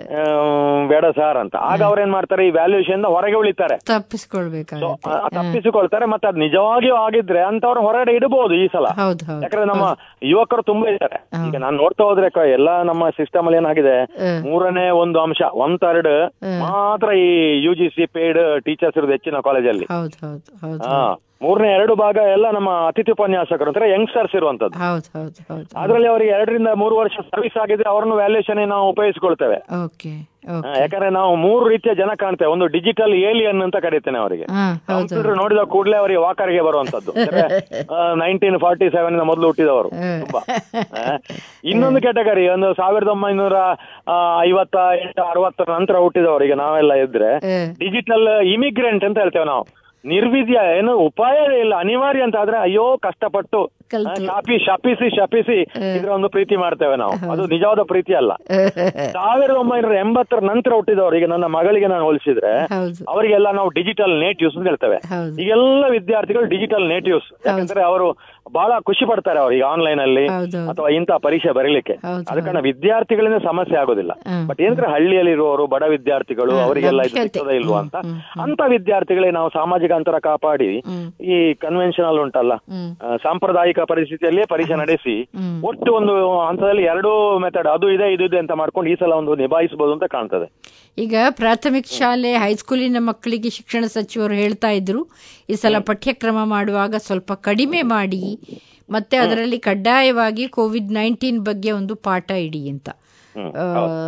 ಆಮ್, ಬೇಡ ಸರ್ ಅಂತ ಆಗ ಅವ್ರೇನ್ ಮಾಡ್ತಾರೆ ಈ ವ್ಯಾಲ್ಯೂಯೇಷನ್ ಹೊರಗೆ ಉಳಿತಾರೆ ಸೊ ತಪ್ಪಿಸ್ಕೊಳ್ಬೇಕಾಗತ್ತೆ ಆ, ತಪ್ಪಿಸಿಕೊಳ್ತಾರೆ ಮತ್ತೆ ಅದು ನಿಜವಾಗಿಯೂ ಆಗಿದ್ರೆ ಅಂತವ್ರು ಹೊರಗಡೆ ಇಡಬಹುದು ಈ ಸಲ ಹೌದು ಹೌದು ಯಾಕಂದ್ರೆ ನಮ್ಮ ಯುವಕರು ತುಂಬಾ ಇದ್ದಾರೆ ಈಗ ನಾನು ನೋಡ್ತಾ ಹೋದ್ರೆ ಕ- ಎಲ್ಲಾ ನಮ್ಮ ಸಿಸ್ಟಮ್ ಅಲ್ಲಿ ಏನಾಗಿದೆ ಹ್ಮ್. ಮೂರನೇ ಒಂದು ಅಂಶ ಒನ್ ಥರ್ಡ್ ಮಾತ್ರ ಈ U G C paid teachers ಇರೋದು ಹೆಚ್ಚಿನ ಕಾಲೇಜಲ್ಲಿ ಹೌದು ಹೌದು ಹೌದು ಹಾ ಮೂರನೇ ಎರಡು ಭಾಗ ಎಲ್ಲ ನಮ್ಮ ಅತಿಥಿ ಉಪನ್ಯಾಸಕರು ಅಂದ್ರೆ ಯಂಗ್ಸ್ಟರ್ಸ್ ಇರುವಂತದ್ದು ಹೌದು ಹೌದು ಹೌದು ಅದ್ರಲ್ಲಿ ಅವರಿಗೆ ಎರಡರಿಂದ ಮೂರು ವರ್ಷ ಸರ್ವಿಸ್ ಆಗಿದ್ರೆ ಅವ್ರನ್ನು ವ್ಯಾಲ್ಯೂಯೇಷನ್ ನಾವು ಉಪಯೋಗಿಸ್ಕೊಳ್ತೇವೆ ಓಕೆ ಹಾ, ಓಕೆ ಯಾಕಂದ್ರೆ ನಾವು ಮೂರು ರೀತಿಯ ಜನ ಕಾಣ್ತೇವೆ ಒಂದು ಡಿಜಿಟಲ್ ಏಲಿಯನ್ ಅಂತ ಕರೀತೇನೆ ಅವರಿಗೆ ಹಾ ಹೌದು ಕಂಪ್ಯೂಟರ್ ನೋಡಿದ ಕೂಡಲೇ ಅವರಿಗೆ ವಾಕರ್ಗೆ ಬರುವಂತದ್ದು ನೈನ್ಟೀನ್ ಫಾರ್ಟಿ ಸೆವೆನ್ ಮೊದಲು ಹುಟ್ಟಿದವರು ತುಂಬಾ ಆ, ಇನ್ನೊಂದು ಕ್ಯಾಟಗರಿ ಒಂದು ಸಾವಿರದ ಒಂಬೈನೂರ ಆ, ಐವತ್ತ ಎಂಟು ಅರವತ್ತರ ನಂತರ ಹುಟ್ಟಿದವರು ಈಗ ನಾವೆಲ್ಲ ಇದ್ರೆ ಹ್ಮ್. ಡಿಜಿಟಲ್ ಇಮಿಗ್ರೆಂಟ್ ಅಂತ ಹೇಳ್ತೇವೆ ನಾವು ನಿರ್ವಿದ್ಯ ಏನು ಉಪಾಯವೇ ಇಲ್ಲ ಅನಿವಾರ್ಯ ಅಂತ ಆದ್ರೆ ಅಯ್ಯೋ ಕಷ್ಟಪಟ್ಟು ಕಲ್ತು ಶಾಪಿ ಶಪಿಸಿ ಶಪಿಸಿ ಇದ್ರ ಒಂದು ಪ್ರೀತಿ ಮಾಡ್ತೇವೆ ನಾವು ಅದು ನಿಜವಾದ ಪ್ರೀತಿ ಅಲ್ಲ ಸಾವಿರದ ಒಂಬೈನೂರ ಎಂಬತ್ತರ ನಂತರ ಹುಟ್ಟಿದವರು ಈಗ ನನ್ನ ಮಗಳಿಗೆ ನಾನು ಹೋಲಿಸಿದ್ರೆ ಹೌದು ಅವರಿಗೆಲ್ಲ ನಾವು ಡಿಜಿಟಲ್ ನೇಟಿವ್ಸ್ ಅಂತ ಹೇಳ್ತೇವೆ ಹೌದು ಈಗೆಲ್ಲ ವಿದ್ಯಾರ್ಥಿಗಳು ಡಿಜಿಟಲ್ ನೇಟಿವ್ಸ್ ಯಾಕಂದ್ರೆ ಅವರು ಬಹಳ ಖುಷಿ ಪಡ್ತಾರೆ ಅವ್ರು ಈಗ ಆನ್ಲೈನ್ ಅಲ್ಲಿ ಹೌದು ಅಥವಾ ಇಂಥ ಪರೀಕ್ಷೆ ಬರೀಲಿಕ್ಕೆ ಹೌದು, ಅದ ಕಾರಣ ವಿದ್ಯಾರ್ಥಿಗಳಿಂದ ಸಮಸ್ಯೆ ಆಗೋದಿಲ್ಲ ಹ್ಮ್. ಬಟ್ ಏನಂದ್ರೆ ಹಳ್ಳಿಯಲ್ಲಿರುವವರು ಬಡ ವಿದ್ಯಾರ್ಥಿಗಳು ಅವರಿಗೆಲ್ಲ ಇದು ಲಭ್ಯತೆ. ಸಿಗ್ತದೆ ಇಲ್ವಾ ಅಂತ ಹ್ಮ್, ಅಂತ ವಿದ್ಯಾರ್ಥಿಗಳಿಗೆ ನಾವು ಸಾಮಾಜಿಕ ಅಂತರ ಕಾಪಾಡಿ ಹ್ಮ್ ಈ ಕನ್ವೆನ್ಷನಲ್ ಉಂಟಲ್ಲ ಹ್ಮ್ ಆ, ಸಾಂಪ್ರದಾಯಿಕ ಪರಿಸ್ಥಿತಿಯಲ್ಲಿಯೇ ಪರೀಕ್ಷೆ ನಡೆಸಿ ಹ್ಮ್ ಒಟ್ಟು ಒಂದು ಹಂತದಲ್ಲಿ ಎರಡೂ ಮೆಥಡ್ ಅದು ಇದೆ ಇದು ಇದೆ ಅಂತ ಮಾಡ್ಕೊಂಡು ಈ ಸಲ ಒಂದು ನಿಭಾಯಿಸಬಹುದು ಅಂತ ಕಾಣ್ತದೆ ಈಗ ಪ್ರಾಥಮಿಕ ಶಾಲೆ ಹೈಸ್ಕೂಲಿನ ಮಕ್ಕಳಿಗೆ ಶಿಕ್ಷಣ ಸಚಿವರು ಹೇಳ್ತಾ ಇದ್ರು ಈ ಸಲ ಪಠ್ಯಕ್ರಮ ಮಾಡುವಾಗ ಸ್ವಲ್ಪ ಕಡಿಮೆ ಮಾಡಿ ಮತ್ತೆ ಅದರಲ್ಲಿ ಕಡ್ಡಾಯವಾಗಿ ಕೋವಿಡ್ ನೈನ್ಟೀನ್ ಬಗ್ಗೆ ಒಂದು ಪಾಠ ಇಡಿ ಅಂತ ಹ್ಮ್. ಆ,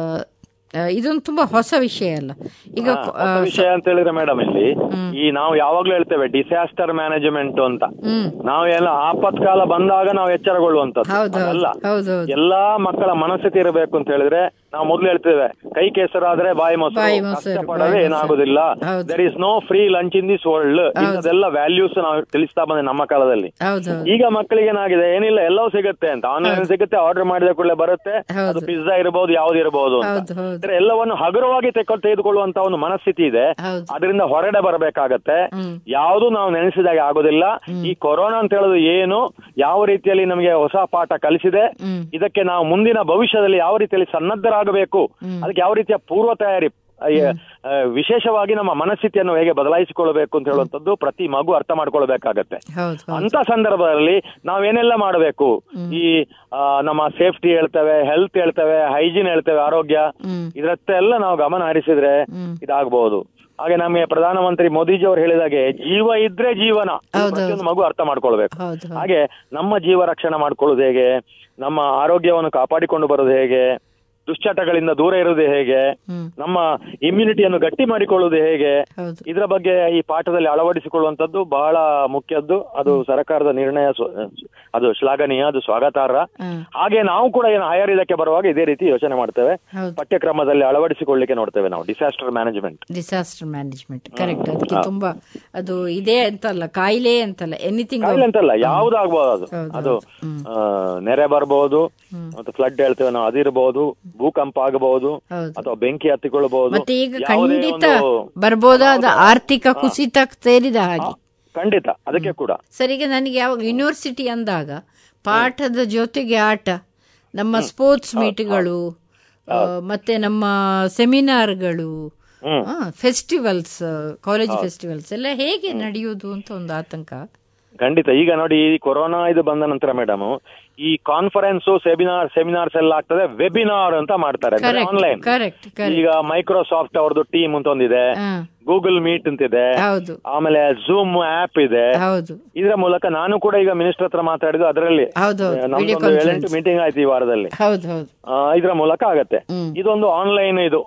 ಆ, ಇದೊಂದು ತುಂಬಾ ಹೊಸ ವಿಷಯ ಅಲ್ಲ ಈಗ ಹಾ, ಹೊಸ ವಿಷಯ ಅಂತ ಹೇಳಿದ್ರೆ ಮೇಡಮ್ ಇಲ್ಲಿ ಈ ನಾವು ಯಾವಾಗ್ಲೂ ಹೇಳ್ತೇವೆ ಡಿಸಾಸ್ಟರ್ ಮ್ಯಾನೇಜ್ಮೆಂಟ್ ಅಂತ ಹ್ಮ್ ನಾವೆಲ್ಲ ಆಪತ್ಕಾಲ ಬಂದಾಗ ನಾವು ಎಚ್ಚರಗೊಳ್ಳುವಂತದ್ದು ಹೌದು ಅದಲ್ಲ ಹೌದು ಹೌದು ಎಲ್ಲಾ ಮಕ್ಕಳ ಮನಸ್ಥಿತಿ ಇರಬೇಕು ಅಂತ ಹೇಳಿದ್ರೆ ನಾವು ಮೊದ್ಲು ಹೇಳ್ತೇವೆ ಕೈ ಕೆಸರಾದ್ರೆ ಬಾಯಿ ಮೊಸರು ಬಾಯಿ ಮೊಸರು, ಕಷ್ಟಪಡದೆ ಬಾಯಿ ಏನಾಗುದಿಲ್ಲ ಹೌದು. There is no free lunch in this world ಇಂಥದೆಲ್ಲ ವ್ಯಾಲ್ಯೂಸ್ ನಾವು ತಿಳಿಸ್ತಾ ಬಂದೆ ನಮ್ಮ ಕಾಲದಲ್ಲಿ ಹೌದು ಹೌದು ಈಗ ಮಕ್ಕಳಿಗೆ ಏನಾಗಿದೆ ಏನಿಲ್ಲ ಎಲ್ಲವೂ ಸಿಗುತ್ತೆ ಅಂತ ಆನ್ಲೈನ್ ಸಿಗುತ್ತೆ ಆರ್ಡರ್ ಮಾಡಿದ ಕೂಡಲೇ ಬರುತ್ತೆ ಹೌದು. ಅದು ಪಿಜ್ಜಾ ಇರಬಹುದು ಯಾವ್ದು ಇರಬಹುದು ಅಂತ ಹೌದು ಹೌದು ಅಂದ್ರೆ ಎಲ್ಲವನ್ನು ಹಗುರವಾಗಿ ತೆಕ್ಕೊಂಡು ತೆಗೆದುಕೊಳ್ಳುವಂತ ಒಂದು ಮನಸ್ಥಿತಿ ಇದೆ ಹೌದು ಅದರಿಂದ ಹೊರಗಡೆ ಬರಬೇಕಾಗತ್ತೆ ಹ್ಮ್ ಯಾವುದು ನಾವು ನೆನೆಸಿದಾಗ ಆಗೋದಿಲ್ಲ ಈ ಕೊರೋನಾ ಅಂತ ಹೇಳೋದು ಏನು ಯಾವ ರೀತಿಯಲ್ಲಿ ನಮಗೆ ಹೊಸ ಪಾಠ ಕಲಿಸಿದೆ ಹ್ಮ್ ಇದಕ್ಕೆ ನಾವು ಮುಂದಿನ ಭವಿಷ್ಯದಲ್ಲಿ ಯಾವ ರೀತಿಯಲ್ಲಿ ಸನ್ನದ್ಧರಾಗಬೇಕು ಹ್ಮ್. ಅದಕ್ಕೆ ಯಾವ ರೀತಿಯ ಪೂರ್ವ ತಯಾರಿ ಆ, ಆ, ವಿಶೇಷವಾಗಿ ನಮ್ಮ ಮನಸ್ಥಿತಿಯನ್ನು ಹೇಗೆ ಬದಲಾಯಿಸಿಕೊಳ್ಳಬೇಕು ಅಂತ ಹೇಳುವಂತದ್ದು ಪ್ರತಿ ಮಗು ಅರ್ಥ ಮಾಡ್ಕೊಳ್ಬೇಕಾಗತ್ತೆ ಹೌದು ಹೌದು ಅಂತ ಸಂದರ್ಭದಲ್ಲಿ ನಾವೇನೆಲ್ಲ ಮಾಡಬೇಕು ಈ ಆ, ನಮ್ಮ ಸೇಫ್ಟಿ ಹೇಳ್ತೇವೆ ಹೆಲ್ತ್ ಹೇಳ್ತೇವೆ ಹೈಜೀನ್ ಹೇಳ್ತೇವೆ ಆರೋಗ್ಯ ಹ್ಮ್ ಇದರತ್ತೆಲ್ಲ ನಾವು ಗಮನ ಹರಿಸಿದ್ರೆ ಹ್ಮ್ ಇದಾಗಬಹುದು ಹಾಗೆ ನಮಗೆ ಪ್ರಧಾನಮಂತ್ರಿ ಮೋದಿಜಿ ಅವರು ಹೇಳಿದಾಗೆ ಜೀವ ಇದ್ರೆ ಜೀವನ ಇದು ಹೌದು, ಪ್ರತಿಯೊಂದು ಮಗು ಅರ್ಥ ಮಾಡ್ಕೊಳ್ಬೇಕು ಹೌದು ಹೌದು ಹಾಗೆ ನಮ್ಮ ಜೀವ ರಕ್ಷಣೆ ಮಾಡ್ಕೊಳ್ಳೋದು ಹೇಗೆ ನಮ್ಮ ಆರೋಗ್ಯವನ್ನು ಕಾಪಾಡಿಕೊಂಡು ಬರೋದು ಹೇಗೆ ದುಶ್ಚಟಗಳಿಂದ ದೂರ ಇರೋದು ಹೇಗೆ ಹ್ಮ್ ನಮ್ಮ ಇಮ್ಯುನಿಟಿಯನ್ನು ಗಟ್ಟಿ ಮಾಡಿಕೊಳ್ಳುವುದು ಹೇಗೆ ಹೌದು ಇದರ ಬಗ್ಗೆ ಈ ಪಾಠದಲ್ಲಿ ಅಳವಡಿಸಿಕೊಳ್ಳುವಂತದ್ದು ಬಹಳ ಮುಖ್ಯದ್ದು ಅದು ಸರ್ಕಾರದ ನಿರ್ಣಯ ಸ್ವ- ಅದು ಶ್ಲಾಘನೀಯ ಅದು ಸ್ವಾಗತಾರ್ಹ ಹ್ಮ್ ಹಾಗೆ ನಾವು ಕೂಡ ಏನು ಹೈಯರ್ ಇದಕ್ಕೆ ಬರುವಾಗ ಇದೇ ರೀತಿ ಯೋಚನೆ ಮಾಡ್ತೇವೆ ಹೌದು ಪಠ್ಯಕ್ರಮದಲ್ಲಿ ಅಳವಡಿಸಿಕೊಳ್ಳಿಕ್ಕೆ ನೋಡ್ತೇವೆ ನಾವು disaster management disaster management correct ಅದಕ್ಕೆ ತುಂಬಾ ಅದು ಇದೆ ಅಂತಲ್ಲ ಕಾಯಿಲೆ ಅಂತಲ್ಲ ಎನಿಥಿಂಗ್ ಕಾಯಿಲೆ ಅಂತಲ್ಲ ಯಾವ್ದಾಗ್ಬೋದು ಅದು ಹೌದು, ಅದು ಹ್ಮ್. ಆ, ನೆರೆ ಬರ್ಬೋದು ಹ್ಮ್. ಮತ್ತೆ ಫ್ಲಡ್ ಹೇಳ್ತೇವೆ ನಾವು ಅದಿರಬಹುದು ಭೂಕಂಪ ಆಗಬಹುದು ಹೌದು ಅಥವಾ ಬೆಂಕಿ ಹತ್ತಿಕೊಳ್ಳಬಹುದು ಮತ್ತೆ ಈಗ ಯಾವುದೇ ಖಂಡಿತ ಒಂದು- ಬರ್ಬೋದಾದ ಆರ್ಥಿಕ ಕುಸಿತ ಸೇರಿದ ಹಾಗೆ ಖಂಡಿತ ಅದಕ್ಕೆ ಕೂಡ ಸರ್ ಈಗ ನನಗೆ ಯಾವಾಗ ಯೂನಿವರ್ಸಿಟಿ ಅಂದಾಗ ಪಾಠದ ಜೊತೆಗೆ ಆಟ ನಮ್ಮ ಸ್ಪೋರ್ಟ್ಸ್ ಮೀಟ್ಗಳು ಆ, ಮತ್ತೆ ನಮ್ಮ ಸೆಮಿನಾರ್ಗಳು ಹ್ಮ್ ಫೆಸ್ಟಿವಲ್ಸ್ ಕಾಲೇಜ್ ಫೆಸ್ಟಿವಲ್ಸ್ ಎಲ್ಲ ಹೇಗೆ ನಡೆಯುವುದು ಅಂತ ಒಂದು ಆತಂಕ ಖಂಡಿತ ಈಗ ನೋಡಿ ಈ ಕೊರೋನಾ ಇದು ಬಂದ ನಂತರ ಮೇಡಮ್ ಈ ಕಾನ್ಫರೆನ್ಸ್ ಸೆಮಿನಾರ್ ಸೆಮಿನಾರ್ಸ್ ಎಲ್ಲ ಆಗ್ತದೆ ವೆಬಿನಾರ್ ಅಂತ ಮಾಡ್ತಾರೆ ಕರೆಕ್ಟ್ ಆನ್ಲೈನ್ ಕರೆಕ್ಟ್ ಕರೆಕ್ಟ್ ಈಗ ಮೈಕ್ರೋಸಾಫ್ಟ್ ಅವ್ರದ್ದು ಟೀಮ್ ಅಂತ ಒಂದಿದೆ ಗೂಗಲ್ ಮೀಟ್ ಅಂತಿದೆ ಹೌದು ಆಮೇಲೆ ಝೂಮ್ ಆಪ್ ಇದೆ ಹೌದು ಇದರ ಮೂಲಕ ನಾನು ಕೂಡ ಈಗ ಮಿನಿಸ್ಟರ್ ಹತ್ರ ಮಾತಾಡಿದ್ದು ಅದರಲ್ಲಿ ಹೌದು ಹೌದು ವಿಡಿಯೋ ನಮ್ದೊಂದು ಕಾನ್ಫರೆನ್ಸ್ ಏಳೆಂಟು ಮೀಟಿಂಗ್ ಆಯ್ತು ಈ ವಾರದಲ್ಲಿ ಹೌದು ಹೌದು ಆ, ಇದರ ಮೂಲಕ ಆಗತ್ತೆ ಹ್ಮ್ ಇದೊಂದು ಆನ್ಲೈನ್ ಇದು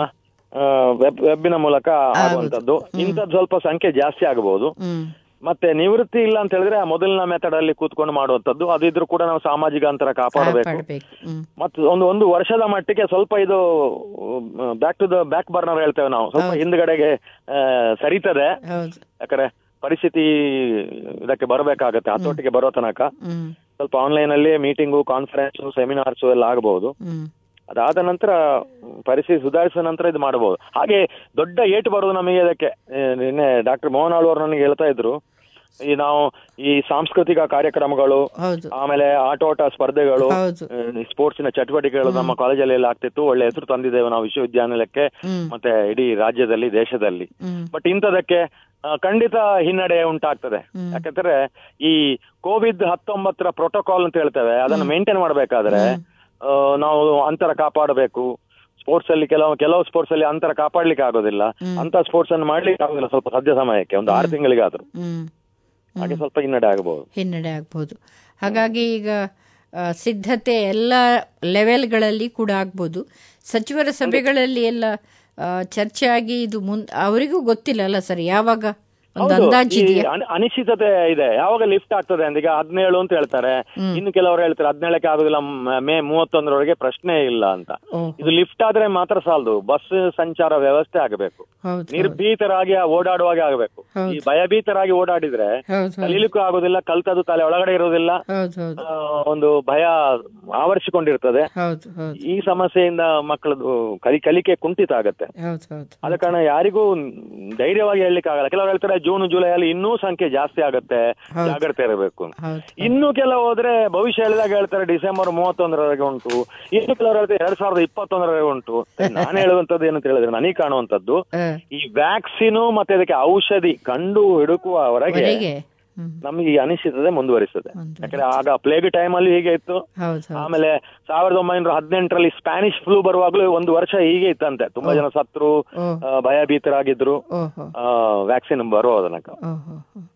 ವೆಬ್ ವೆಬ್ಬಿನ ಮೂಲಕ ಆಗುವಂತದ್ದು ಇಂಥದ್ದು ಸ್ವಲ್ಪ ಸಂಖ್ಯೆ ಜಾಸ್ತಿ ಆಗಬಹುದು ಹ್ಮ್ ಮತ್ತೆ ನಿವೃತ್ತಿ ಇಲ್ಲ ಅಂತ ಹೇಳಿದ್ರೆ ಆ ಮೊದಲಿನ ಮೆಥಡ್ ಅಲ್ಲಿ ಕೂತ್ಕೊಂಡು ಮಾಡುವಂತದ್ದು ಅದಿದ್ರು ಕೂಡ ನಾವು ಸಾಮಾಜಿಕ ಅಂತರ ಕಾಪಾಡಬೇಕು ಕಾಪಾಡಬೇಕು ಹ್ಮ್ ಮತ್ತು ಒಂದು ಒಂದು ವರ್ಷದ ಮಟ್ಟಿಗೆ ಸ್ವಲ್ಪ ಇದು back to the back burner ಹೇಳ್ತೇವೆ ನಾವು ಸ್ವಲ್ಪ ಹಿಂದ್ಗಡೆಗೆ ಆ, ಸರಿತದೆ ಹೌದು ಯಾಕಂದ್ರೆ ಪರಿಸ್ಥಿತಿ ಇದಕ್ಕೆ ಬರಬೇಕಾಗತ್ತೆ ಹತೋಟಿಗೆ ಬರೋ ತನಕ ಹ್ಮ್ ಸ್ವಲ್ಪ ಆನ್ಲೈನ್ ಅಲ್ಲಿ ಮೀಟಿಂಗು ಕಾನ್ಫರೆನ್ಸ್ ಸೆಮಿನಾರ್ಸ್ ಎಲ್ಲ ಆಗಬಹುದು ಹ್ಮ್ ಅದಾದ ನಂತರ ಪರಿಸ್ಥಿತಿ ಸುಧಾರಿಸಿದ ನಂತರ ಇದು ಮಾಡಬಹುದು ಹಾಗೆ ದೊಡ್ಡ ಏಟು ಬರೋದು ನಮಗೆ ಇದಕ್ಕೆ ಏ, ನಿನ್ನೆ ಡಾಕ್ಟರ್ ಮೋಹನ್ ಆಳ್ವರು ನನಗೆ ಹೇಳ್ತಾ ಇದ್ರು ಈ ನಾವು ಈ ಸಾಂಸ್ಕೃತಿಕ ಕಾರ್ಯಕ್ರಮಗಳು ಹೌದು ಆಮೇಲೆ ಆಟೋಟ ಸ್ಪರ್ಧೆಗಳು ಹೌದು ಸ್ಪೋರ್ಟ್ಸಿನ ಚಟುವಟಿಕೆಗಳು ನಮ್ಮ ಕಾಲೇಜಲ್ಲಿ ಎಲ್ಲ ಆಗ್ತಿತ್ತು ಒಳ್ಳೆ ಹೆಸರು ತಂದಿದ್ದೇವೆ ನಾವು ವಿಶ್ವವಿದ್ಯಾನಿಲಯಕ್ಕೆ ಹ್ಮ್ ಮತ್ತೆ ಇಡೀ ರಾಜ್ಯದಲ್ಲಿ ದೇಶದಲ್ಲಿ ಹ್ಮ್ ಬಟ್ ಇಂಥದಕ್ಕೆ ಆ, ಖಂಡಿತ ಹಿನ್ನಡೆ ಉಂಟಾಗ್ತದೆ ಹ್ಮ್. ಯಾಕಂದ್ರೆ ಈ ಕೋವಿಡ್ ಹತ್ತೊಂಬತ್ತರ ಪ್ರೋಟೋಕಾಲ್ ಅಂತ ಹೇಳ್ತೇವೆ ಅದನ್ನು ಮೇಂಟೈನ್ ಮಾಡಬೇಕಾದ್ರೆ ಆ, ನಾವು ಅಂತರ ಕಾಪಾಡಬೇಕು ಸ್ಪೋರ್ಟ್ಸ್ ಅಲ್ಲಿ ಕೆಲವು ಕೆಲವು ಸ್ಪೋರ್ಟ್ಸ್ ಅಲ್ಲಿ ಅಂತರ ಕಾಪಾಡ್ಲಿಕ್ಕೆ ಆಗೋದಿಲ್ಲ ಹ್ಮ್. ಅಂತ ಸ್ಪೋರ್ಟ್ಸ್ ಅನ್ನು ಮಾಡ್ಲಿಕ್ಕೆ ಆಗೋದಿಲ್ಲ ಸ್ವಲ್ಪ ಸದ್ಯ ಸಮಯಕ್ಕೆ ಒಂದು ಆರು ತಿಂಗಳಿಗಾದ್ರೂ ಹ್ಮ್ ಹಾಗೆ ಸ್ವಲ್ಪ ಹಿನ್ನಡೆ ಆಗಬಹುದು ಹಿನ್ನಡೆ ಆಗ್ಬೋದು ಹಾಗಾಗಿ ಈಗ ಆ, ಸಿದ್ಧತೆ ಎಲ್ಲ ಲೆವೆಲ್ಗಳಲ್ಲಿ ಕೂಡ ಆಗ್ಬೋದು ಸಚಿವರ ಸಭೆಗಳಲ್ಲಿ ಎಲ್ಲ ಆ, ಚರ್ಚೆ ಆಗಿ ಇದು ಮುಂದ್ ಅವರಿಗೂ ಗೊತ್ತಿಲ್ಲ ಅಲ್ಲ ಸರ್ ಯಾವಾಗ ಒಂದು ಹೌದು, ಈ ಅಂದಾಜಿದೆಯಾ ಅನಿ- ಅನಿಶ್ಚಿತತೆ ಇದೆ ಯಾವಾಗ ಲಿಫ್ಟ್ ಆಗ್ತದೆ ಅಂತ ಈಗ ಹದಿನೇಳು ಅಂತ ಹೇಳ್ತಾರೆ ಹ್ಮ್. ಇನ್ನು ಕೆಲವರು ಹೇಳ್ತಾರೆ ಹದಿನೇಳಕ್ಕೆ ಆಗುದಿಲ್ಲ ಮ- ಮೇ ಮೂವತ್ತೊಂದರವರೆಗೆ ಪ್ರಶ್ನೆ ಇಲ್ಲ ಅಂತ ಓ, ಇದು ಲಿಫ್ಟ್ ಆದ್ರೆ ಮಾತ್ರ ಸಾಲದು ಬಸ್ ಸಂಚಾರ ವ್ಯವಸ್ಥೆ ಆಗಬೇಕು ಹೌದು ಹೌದು. ನಿರ್ಭೀತರಾಗಿ ಓಡಾಡುವಾಗೆ ಆಗಬೇಕು ಹೌದು. ಈ ಭಯಭೀತರಾಗಿ ಓಡಾಡಿದ್ರೆ ಹೌದು ಹೌದು ಕಲೀಲಿಕ್ಕೂ ಆಗೋದಿಲ್ಲ ಕಲ್ತದ್ದು ತಲೆ ಒಳಗಡೆ ಇರೋದಿಲ್ಲ ಹೌದು ಹೌದು ಆ, ಒಂದು ಭಯ ಆವರಿಸಿಕೊಂಡಿರ್ತದೆ ಹೌದು ಹೌದು ಈ ಸಮಸ್ಯೆಯಿಂದ ಮಕ್ಕಳದು ಕಲಿ ಕಲಿಕೆ ಕುಂಠಿತ ಆಗತ್ತೆ ಹೌದು ಹೌದು ಆದ ಕಾರಣ ಯಾರಿಗೂ ಧೈರ್ಯವಾಗಿ ಹೇಳಲಿಕ್ಕೆ ಆಗಲ್ಲ ಕೆಲವರು ಹೇಳ್ತಾರೆ ಜೂನ್ ಜುಲೈ ಅಲ್ಲಿ ಇನ್ನೂ ಸಂಖ್ಯೆ ಜಾಸ್ತಿ ಆಗತ್ತೆ ಹೌದು. ಜಾಗ್ರತೆ ಇರಬೇಕು ಹೌದು ಇನ್ನು ಕೆಲವು ಹೋದ್ರೆ ಭವಿಷ್ಯ ಹೇಳಿದಾಗ ಹೇಳ್ತಾರೆ ಡಿಸೆಂಬರ್ ಮೂವತ್ತೊಂದರವರೆಗೆ ಉಂಟು ಇನ್ನು ಕೆಲವರು ಹೇಳ್ತಾರೆ ಎರಡ್ ಸಾವಿರದ ಇಪ್ಪತ್ತೊಂದರವರೆಗೆ ಉಂಟು ನಾನು ಹೇಳುವಂತದ್ದು ಏನಂತ ಹೇಳಿದ್ರೆ ನನಗೆ ಕಾಣುವಂತದ್ದು ಆ, ಈ ವ್ಯಾಕ್ಸಿನ್ ಮತ್ತೆ ಅದಕ್ಕೆ ಔಷಧಿ ಕಂಡು ಹುಡುಕುವವರೆಗೆ ವರೆಗೆ ಹ್ಮ್ ನಮಗೆ ಈ ಅನಿಶ್ಚಿತತೆ ಮುಂದುವರಿಸ್ತದೆ ಮುಂದುವರಿಸ್ತದೆ. ಯಾಕಂದ್ರೆ ಆಗ ಪ್ಲೇಗ್ ಟೈಮ್ ಅಲ್ಲಿ ಹೀಗೆ ಇತ್ತು ಹೌದು ಹೌದು ಆಮೇಲೆ ಸಾವಿರದ ಒಂಬೈನೂರ ಹದಿನೆಂಟರಲ್ಲಿ ಸ್ಪ್ಯಾನಿಷ್ ಫ್ಲೂ ಬರುವಾಗಲೂ ಒಂದು ವರ್ಷ ಹೀಗೆ ಇತ್ತಂತೆ ತುಂಬಾ ಜನ ಸತ್ರು ಓ ಆ, ಭಯಭೀತರಾಗಿದ್ರು ಓಹೋ ವ್ಯಾಕ್ಸಿನ್ ಬರೋ ತನಕ ಓಹೋ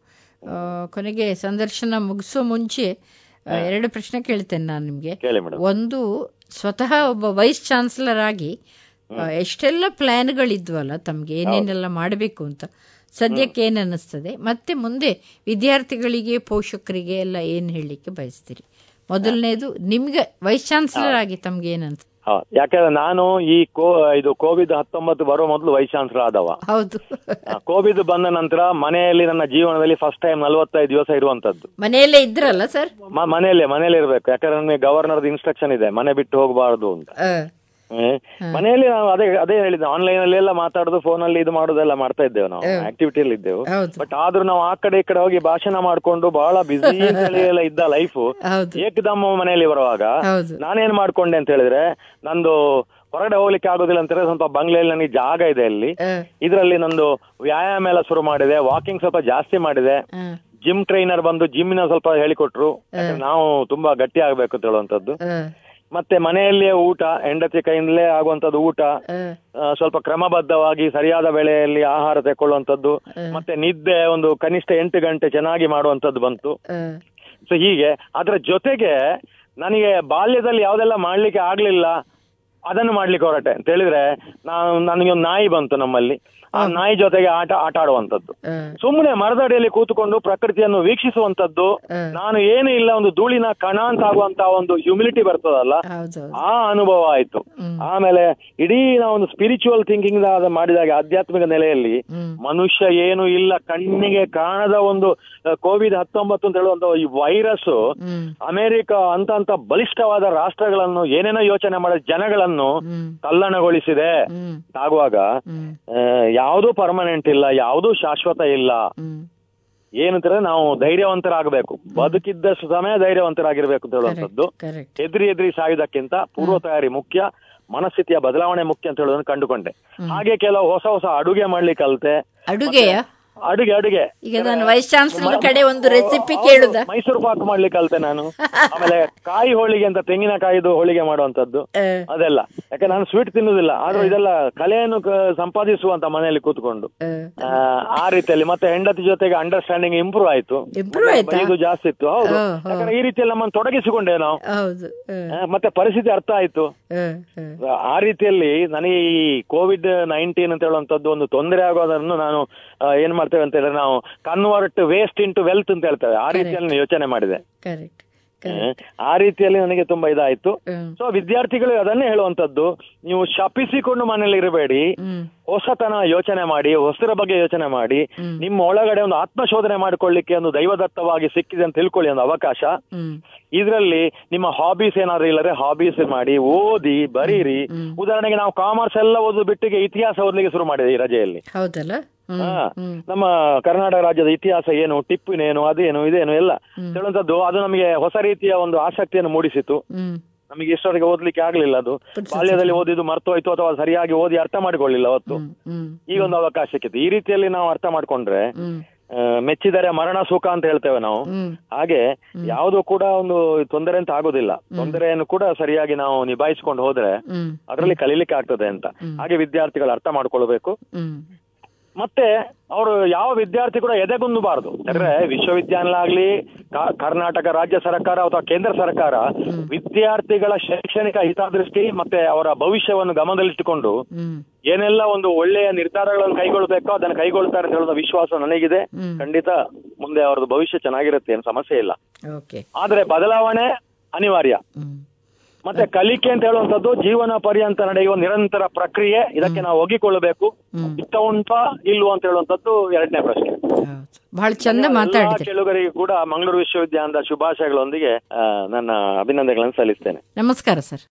ಆ, ಕೊನೆಗೆ ಸಂದರ್ಶನ ಮುಗಿಸೋ ಮುಂಚೆ ಆ, ಎರಡು ಪ್ರಶ್ನೆ ಕೇಳ್ತೇನೆ ನಾನು ನಿಮಗೆ ಕೇಳಿ ಮೇಡಮ್ ಒಂದು ಸ್ವತಃ ಒಬ್ಬ ವೈಸ್ ಚಾನ್ಸಲರ್ ಆಗಿ ಆ, ಎಷ್ಟೆಲ್ಲ ಪ್ಲಾನ್ಗಳಿದ್ವಲ್ಲ ತಮಗೆ ಏನೇನೆಲ್ಲ ಮಾಡಬೇಕು ಅಂತ ಸದ್ಯಕ್ಕೆ ಏನು ಅನ್ನಿಸ್ತದೆ ಮತ್ತೆ ಮುಂದೆ ವಿದ್ಯಾರ್ಥಿಗಳಿಗೆ ಪೋಷಕರಿಗೆ ಎಲ್ಲ ಏನು ಹೇಳಲಿಕ್ಕೆ ಬಯಸ್ತೀರಿ ಮೊದಲನೇದು ನಿಮ್ಗೆ ವೈಸ್ ಚಾನ್ಸಲರ್ ಆಗಿ ತಮ್ಗೆ ಏನಂತ ಹಾ ಯಾಕಂದ್ರೆ ನಾನು ಈ ಕೋ ಇದು ಕೋವಿಡ್ ಹತ್ತೊಂಬತ್ತು ಬರೋ ಮೊದಲು ವೈಸ್ ಚಾನ್ಸಲರ್ ಆದವ ಹೌದು ಆ, ಕೋವಿಡ್ ಬಂದ ನಂತರ ಮನೆಯಲ್ಲಿ ನನ್ನ ಜೀವನದಲ್ಲಿ ಫಸ್ಟ್ ಟೈಮ್ ನಲವತ್ತೈದು ದಿವಸ ಇರುವಂತದ್ದು ಮನೆಯಲ್ಲೇ ಇದ್ರಲ್ಲ ಸರ್ ಮ- ಮನೆಯಲ್ಲೇ ಮನೆಯಲ್ಲೇ ಇರ್ಬೇಕು ಯಾಕಂದ್ರೆ ನನಗೆ ಗವರ್ನರ್ದು ಇನ್ಸ್ಟ್ರಕ್ಷನ್ ಇದೆ ಮನೆ ಬಿಟ್ಟು ಹೋಗಬಾರ್ದು ಅಂತ ಆ, ಹ್ಮ್. ಮನೆಯಲ್ಲಿ ನಾವು ಅದೇ ಅದೇ ಹೇಳಿದ್ದೆ ಆನ್ಲೈನ್ ಅಲ್ಲಿ ಎಲ್ಲ ಮಾತಾಡುದು ಫೋನ್ ಅಲ್ಲಿ ಇದು ಮಾಡುದೆಲ್ಲ ಮಾಡ್ತಾ ಇದ್ದೇವೆ ನಾವು ಆಕ್ಟಿವಿಟಿಯಲ್ಲಿ ಇದ್ದೆವು ಹೌದು ಬಟ್ ಆದ್ರೂ ನಾವು ಆ ಕಡೆ ಈ ಕಡೆ ಹೋಗಿ ಭಾಷಣ ಮಾಡ್ಕೊಂಡು ಬಹಳ ಬಿಸಿ ಎಲ್ಲ ಇದ್ದ ಲೈಫ್ ಹೌದು ಏಕದಮ್ ಮನೆಯಲ್ಲಿ ಬರುವಾಗ ಹೌದು ನಾನೇನ್ ಮಾಡ್ಕೊಂಡೆ ಅಂತ ಹೇಳಿದ್ರೆ ನಂದು ಹೊರಗಡೆ ಹೋಗ್ಲಿಕ್ಕೆ ಆಗೋದಿಲ್ಲ ಅಂತ ಹೇಳಿದ್ರೆ ಸ್ವಲ್ಪ ಬಂಗ್ಲೆಯಲ್ಲಿ ನನಗೆ ಜಾಗ ಇದೆ ಅಲ್ಲಿ ಆ, ಇದರಲ್ಲಿ ನಂದು ವ್ಯಾಯಾಮ ಎಲ್ಲ ಶುರು ಮಾಡಿದೆ ವಾಕಿಂಗ್ ಸ್ವಲ್ಪ ಜಾಸ್ತಿ ಮಾಡಿದೆ ಆ, ಜಿಮ್ ಟ್ರೈನರ್ ಬಂದು ಜಿಮ್ನ ಸ್ವಲ್ಪ ಹೇಳಿಕೊಟ್ರು ಯಾಕಂದ್ರೆ ನಾವು ತುಂಬಾ ಗಟ್ಟಿ ಆಗ್ಬೇಕು ಅಂತ ಹೇಳುವಂತದ್ದು ಆ, ಮತ್ತೆ ಮನೆಯಲ್ಲಿಯೇ ಊಟ ಹೆಂಡತಿ ಕೈಯಿಂದಲೇ ಆಗುವಂತದ್ದು ಊಟ ಆ, ಆ, ಸ್ವಲ್ಪ ಕ್ರಮಬದ್ಧವಾಗಿ ಸರಿಯಾದ ವೇಳೆಯಲ್ಲಿ ಆಹಾರ ತಕೊಳ್ಳುವಂತದ್ದು ಮತ್ತೆ ನಿದ್ದೆ ಒಂದು ಕನಿಷ್ಠ ಎಂಟು ಗಂಟೆ ಚೆನ್ನಾಗಿ ಮಾಡುವಂತದ್ದು ಬಂತು ಆ, ಸೊ ಹೀಗೆ ಅದರ ಜೊತೆಗೆ ನನಗೆ ಬಾಲ್ಯದಲ್ಲಿ ಯಾವ್ದೆಲ್ಲ ಮಾಡ್ಲಿಕ್ಕೆ ಆಗ್ಲಿಲ್ಲ ಅದನ್ನು ಮಾಡ್ಲಿಕ್ಕೆ ಹೊರಟೆ ಅಂತ ಹೇಳಿದ್ರೆ ನಾನು ನನಗೆ ಒಂದು ನಾಯಿ ಬಂತು ನಮ್ಮಲ್ಲಿ ಆ ನಾಯಿ ಜೊತೆಗೆ ಆಟ ಆಟ ಆಡುವಂತದ್ದು ಆ, ಸುಮ್ಮನೆ ಮರದಡಿಯಲ್ಲಿ ಕೂತುಕೊಂಡು ಪ್ರಕೃತಿಯನ್ನು ವೀಕ್ಷಿಸುವಂತದ್ದು ಆ. ನಾನು ಏನೂ ಇಲ್ಲ ಒಂದು ಧೂಳಿನ ಕಣ ಅಂತ ಆಗುವಂತ ಒಂದು ಹ್ಯುಮಿಲಿಟಿ ಬರ್ತದಲ್ಲ ಹೌದು ಹೌದು ಆ ಅನುಭವ ಆಯ್ತು ಹ್ಮ್. ಆಮೇಲೆ ಇಡೀ ನಾವು ಒಂದು ಸ್ಪಿರಿಚುವಲ್ ಥಿಂಕಿಂಗ್ ಮಾಡಿದಾಗ ಆಧ್ಯಾತ್ಮಿಕ ನೆಲೆಯಲ್ಲಿ ಹ್ಮ್ ಮನುಷ್ಯ ಏನು ಇಲ್ಲ ಕಣ್ಣಿಗೆ ಕಾಣದ ಒಂದು ಕೋವಿಡ್ ಹತ್ತೊಂಬತ್ತು ಅಂತ ಹೇಳುವಂತ ಈ ವೈರಸ್ ಹ್ಮ್ ಅಮೆರಿಕ ಅಂತ ಅಂತ ಬಲಿಷ್ಠವಾದ ರಾಷ್ಟ್ರಗಳನ್ನು ಏನೇನೋ ಯೋಚನೆ ಮಾಡಿದ ಜನಗಳನ್ನು ಹ್ಮ್ ತಲ್ಲಣಗೊಳಿಸಿದೆ ಹ್ಮ್ ಆಗುವಾಗ ಹ್ಮ್ ಆ, ಯಾವುದೂ ಪರ್ಮನೆಂಟ್ ಇಲ್ಲ ಯಾವುದೂ ಶಾಶ್ವತ ಇಲ್ಲ ಹ್ಮ್ ಏನಂತಾರೆ ನಾವು ಧೈರ್ಯವಂತರಾಗಬೇಕು ಬದುಕಿದ್ದಷ್ಟು ಸಮಯ ಧೈರ್ಯವಂತರಾಗಿರ್ಬೇಕು ಅಂತ ಹೇಳುವಂಥದ್ದು ಕರೆಕ್ಟ್ ಎದ್ರಿ ಎದ್ರಿ ಸಾಯುವುದಕ್ಕಿಂತ ಪೂರ್ವ ತಯಾರಿ ಮುಖ್ಯ ಮನಸ್ಥಿತಿಯ ಬದಲಾವಣೆ ಮುಖ್ಯ ಅಂತ ಹೇಳೋದನ್ನ ಕಂಡುಕೊಂಡೆ ಹಾಗೆ ಕೆಲವು ಹೊಸ ಹೊಸ ಅಡುಗೆ ಮಾಡ್ಲಿಕ್ಕೆ ಕಲಿತೆ ಅಡುಗೆಯ ಅಡುಗೆ ಅಡುಗೆ ಈಗ ನಾನು ವೈಸ್ ಚಾನ್ಸಲರ್ ಕಡೆ ಒಂದು ರೆಸಿಪಿ ಕೇಳುದ ಮೈಸೂರು ಪಾಕ್ ಮಾಡ್ಲಿಕ್ಕೆ ಕಲಿತೆ ನಾನು ಆಮೇಲೆ ಕಾಯಿ ಹೋಳಿಗೆ ಅಂತ ತೆಂಗಿನಕಾಯಿದು ಹೋಳಿಗೆ ಮಾಡುವಂತದ್ದು ಅದೆಲ್ಲ ಯಾಕೆ ನಾನು ಸ್ವೀಟ್ ತಿನ್ನುದಿಲ್ಲ ಆದ್ರೂ ಇದೆಲ್ಲ ಕಲೆಯನ್ನು ಕ- ಸಂಪಾದಿಸುವಂತ ಮನೆಯಲ್ಲಿ ಕೂತ್ಕೊಂಡು ಆ, ಆ ರೀತಿಯಲ್ಲಿ ಮತ್ತೆ ಹೆಂಡತಿ ಜೊತೆಗೆ ಅಂಡರ್ಸ್ಟ್ಯಾಂಡಿಂಗ್ ಇಂಪ್ರೂವ್ ಆಯ್ತು ಇಂಪ್ರೂವ್ ಆಯ್ತಾ ಇದು ಜಾಸ್ತಿ ಇತ್ತು ಹೌದು ಹೋ, ಹೋ. ಯಾಕಂದ್ರೆ ಈ ರೀತಿಯಲ್ಲಿ ನಮ್ಮನ್ನು ತೊಡಗಿಸಿಕೊಂಡೆ ನಾವು ಹೌದು ಹ, ಆ, ಮತ್ತೆ ಪರಿಸ್ಥಿತಿ ಅರ್ಥ ಆಯ್ತು ಹ, ಹ. ಆ ರೀತಿಯಲ್ಲಿ ನನಗೆ ಈ ಕೋವಿಡ್ ನೈನ್ಟೀನ್ ಅಂತ ಹೇಳುವಂತದ್ದು ಒಂದು ತೊಂದರೆ ಆಗೋದನ್ನು ನಾನು ಆ, ಏನ್ ಮಾಡ್ತೇವೆ ಅಂತ ಹೇಳಿದ್ರೆ ನಾವು ಕನ್ವರ್ಟ್ ವೇಸ್ಟ್ ಇಂಟು ವೆಲ್ತ್ ಅಂತ ಹೇಳ್ತೇವೆ ಆ ರೀತಿಯಲ್ಲಿ ನಾನು ಯೋಚನೆ ಮಾಡಿದೆ ಕರೆಕ್ಟ್ ಆ, ಆ ರೀತಿಯಲ್ಲಿ ನನಗೆ ತುಂಬಾ ಇದಾಯ್ತು ಹ್ಮ್ ಸೊ ವಿದ್ಯಾರ್ಥಿಗಳು ಅದನ್ನೇ ಹೇಳುವಂತದ್ದು ನೀವು ಶಪಿಸಿಕೊಂಡು ಮನೇಲಿ ಇರಬೇಡಿ ಹ್ಮ್ ಹೊಸತನ ಯೋಚನೆ ಮಾಡಿ ಹೊಸರ ಬಗ್ಗೆ ಯೋಚನೆ ಮಾಡಿ ಹ್ಮ್. ನಿಮ್ಮ ಒಳಗಡೆ ಒಂದು ಆತ್ಮಶೋಧನೆ ಮಾಡ್ಕೊಳ್ಳಿಕ್ಕೆ ಒಂದು ದೈವದತ್ತವಾಗಿ ಸಿಕ್ಕಿದೆ ಅಂತ ತಿಳ್ಕೊಳ್ಳಿ ಒಂದು ಅವಕಾಶ ಹ್ಮ್ ಇದರಲ್ಲಿ ನಿಮ್ಮ ಹಾಬೀಸ್ ಏನಾದ್ರು ಇಲ್ಲರೆ ಹಾಬೀಸ್ ಮಾಡಿ ಓದಿ ಬರೀರಿ ಹ್ಮ್. ಉದಾಹರಣೆಗೆ ನಾವು ಕಾಮರ್ಸ್ ಎಲ್ಲ ಓದು ಬಿಟ್ಟಿಗೆ ಇತಿಹಾಸ ಓದ್ಲಿಕ್ಕೆ ಶುರು ಮಾಡಿದೆ ಈ ರಜೆಯಲ್ಲಿ ಹೌದಲ್ಲ ಹ್ಮ್ ಹಾ. ಹ್ಮ್ ನಮ್ಮ ಕರ್ನಾಟಕ ರಾಜ್ಯದ ಇತಿಹಾಸ ಏನು ಟಿಪ್ಪುನೇನು ಅದೇನು ಇದೇನು ಎಲ್ಲ ಹೇಳುವಂತದ್ದು ಅದು ನಮಗೆ ಹೊಸ ರೀತಿಯ ಒಂದು ಆಸಕ್ತಿಯನ್ನು ಮೂಡಿಸಿತು ಹ್ಮ್ ನಮಗೆ ಇಷ್ಟವರೆಗೆ ಓದ್ಲಿಕ್ಕೆ ಆಗ್ಲಿಲ್ಲ ಅದು ಬಾಲ್ಯದಲ್ಲಿ ಓದಿದ್ದು ಮರ್ತೋಯ್ತು ಅಥವಾ ಸರಿಯಾಗಿ ಓದಿ ಅರ್ಥ ಮಾಡಿಕೊಳ್ಳಿಲ್ಲ ಅವತ್ತು ಹ್ಮ್ ಹ್ಮ್ ಈಗ ಒಂದು ಅವಕಾಶ ಸಿಕ್ಕಿತು ಈ ರೀತಿಯಲ್ಲಿ ನಾವು ಅರ್ಥ ಮಾಡ್ಕೊಂಡ್ರೆ ಹ್ಮ್ ಆ, ಮೆಚ್ಚಿದರೆ ಮರಣ ಸುಖ ಅಂತ ಹೇಳ್ತೇವೆ ನಾವು ಹ್ಮ್ ಹಾಗೆ ಯಾವುದು ಕೂಡ ಒಂದು ತೊಂದರೆ ಅಂತ ಆಗೋದಿಲ್ಲ ತೊಂದರೆಯನ್ನು ಕೂಡ ಸರಿಯಾಗಿ ನಾವು ನಿಭಾಯಿಸ್ಕೊಂಡು ಹೋದ್ರೆ ಹ್ಮ್ ಅದರಲ್ಲಿ ಕಲೀಲಿಕ್ಕೆ ಆಗ್ತದೆ ಅಂತ ಹಾಗೆ ವಿದ್ಯಾರ್ಥಿಗಳು ಅರ್ಥ ಮಾಡ್ಕೊಳ್ಬೇಕು ಹ್ಮ್ ಮತ್ತೆ ಅವರು ಯಾವ ವಿದ್ಯಾರ್ಥಿ ಕೂಡ ಎದೆಗುಂದಬಾರದು ಯಾಕಂದ್ರೆ ವಿಶ್ವವಿದ್ಯಾನಿಲಯ ಆಗ್ಲಿ ಕ- ಕರ್ನಾಟಕ ರಾಜ್ಯ ಸರ್ಕಾರ ಅಥವಾ ಕೇಂದ್ರ ಸರ್ಕಾರ ವಿದ್ಯಾರ್ಥಿಗಳ ಶೈಕ್ಷಣಿಕ ಹಿತದೃಷ್ಟಿ ಮತ್ತೆ ಅವರ ಭವಿಷ್ಯವನ್ನು ಗಮನದಲ್ಲಿಟ್ಟುಕೊಂಡು ಹ್ಮ್ ಏನೆಲ್ಲ ಒಂದು ಒಳ್ಳೆಯ ನಿರ್ಧಾರಗಳನ್ನು ಕೈಗೊಳ್ಳಬೇಕೋ ಅದನ್ನು ಕೈಗೊಳ್ತಾರೆ ಅಂತ ಹೇಳೋದ ವಿಶ್ವಾಸ ನನಗಿದೆ ಹ್ಮ್. ಖಂಡಿತ ಮುಂದೆ ಅವ್ರದ್ದು ಭವಿಷ್ಯ ಚೆನ್ನಾಗಿರುತ್ತೆ ಏನು ಸಮಸ್ಯೆ ಇಲ್ಲ ಓಕೆ ಆದ್ರೆ ಬದಲಾವಣೆ ಅನಿವಾರ್ಯ ಹ್ಮ್ ಮತ್ತೆ ಕಲಿಕೆ ಅಂತ ಹೇಳುವಂತದ್ದು ಜೀವನ ಪರ್ಯಂತ ನಡೆಯುವ ನಿರಂತರ ಪ್ರಕ್ರಿಯೆ ಇದಕ್ಕೆ ನಾವು ಒಗ್ಗಿಕೊಳ್ಳಬೇಕು ಇಷ್ಟ ಉಂಟಾ ಇಲ್ವೋ ಅಂತ ಹೇಳುವಂತದ್ದು ಎರಡನೇ ಪ್ರಶ್ನೆ ಹೌದು. ಬಹಳ ಚಂದ ಎಲ್ಲ ಮಾತಾಡಿದ್ರಿ ಕೇಳುಗರಿಗೂ ಕೂಡ ಮಂಗಳೂರು ವಿಶ್ವವಿದ್ಯಾಲಯದ ಶುಭಾಶಯಗಳೊಂದಿಗೆ ಆ, ನನ್ನ ಅಭಿನಂದನೆಗಳನ್ನು ಸಲ್ಲಿಸ್ತೇನೆ ನಮಸ್ಕಾರ ಸರ್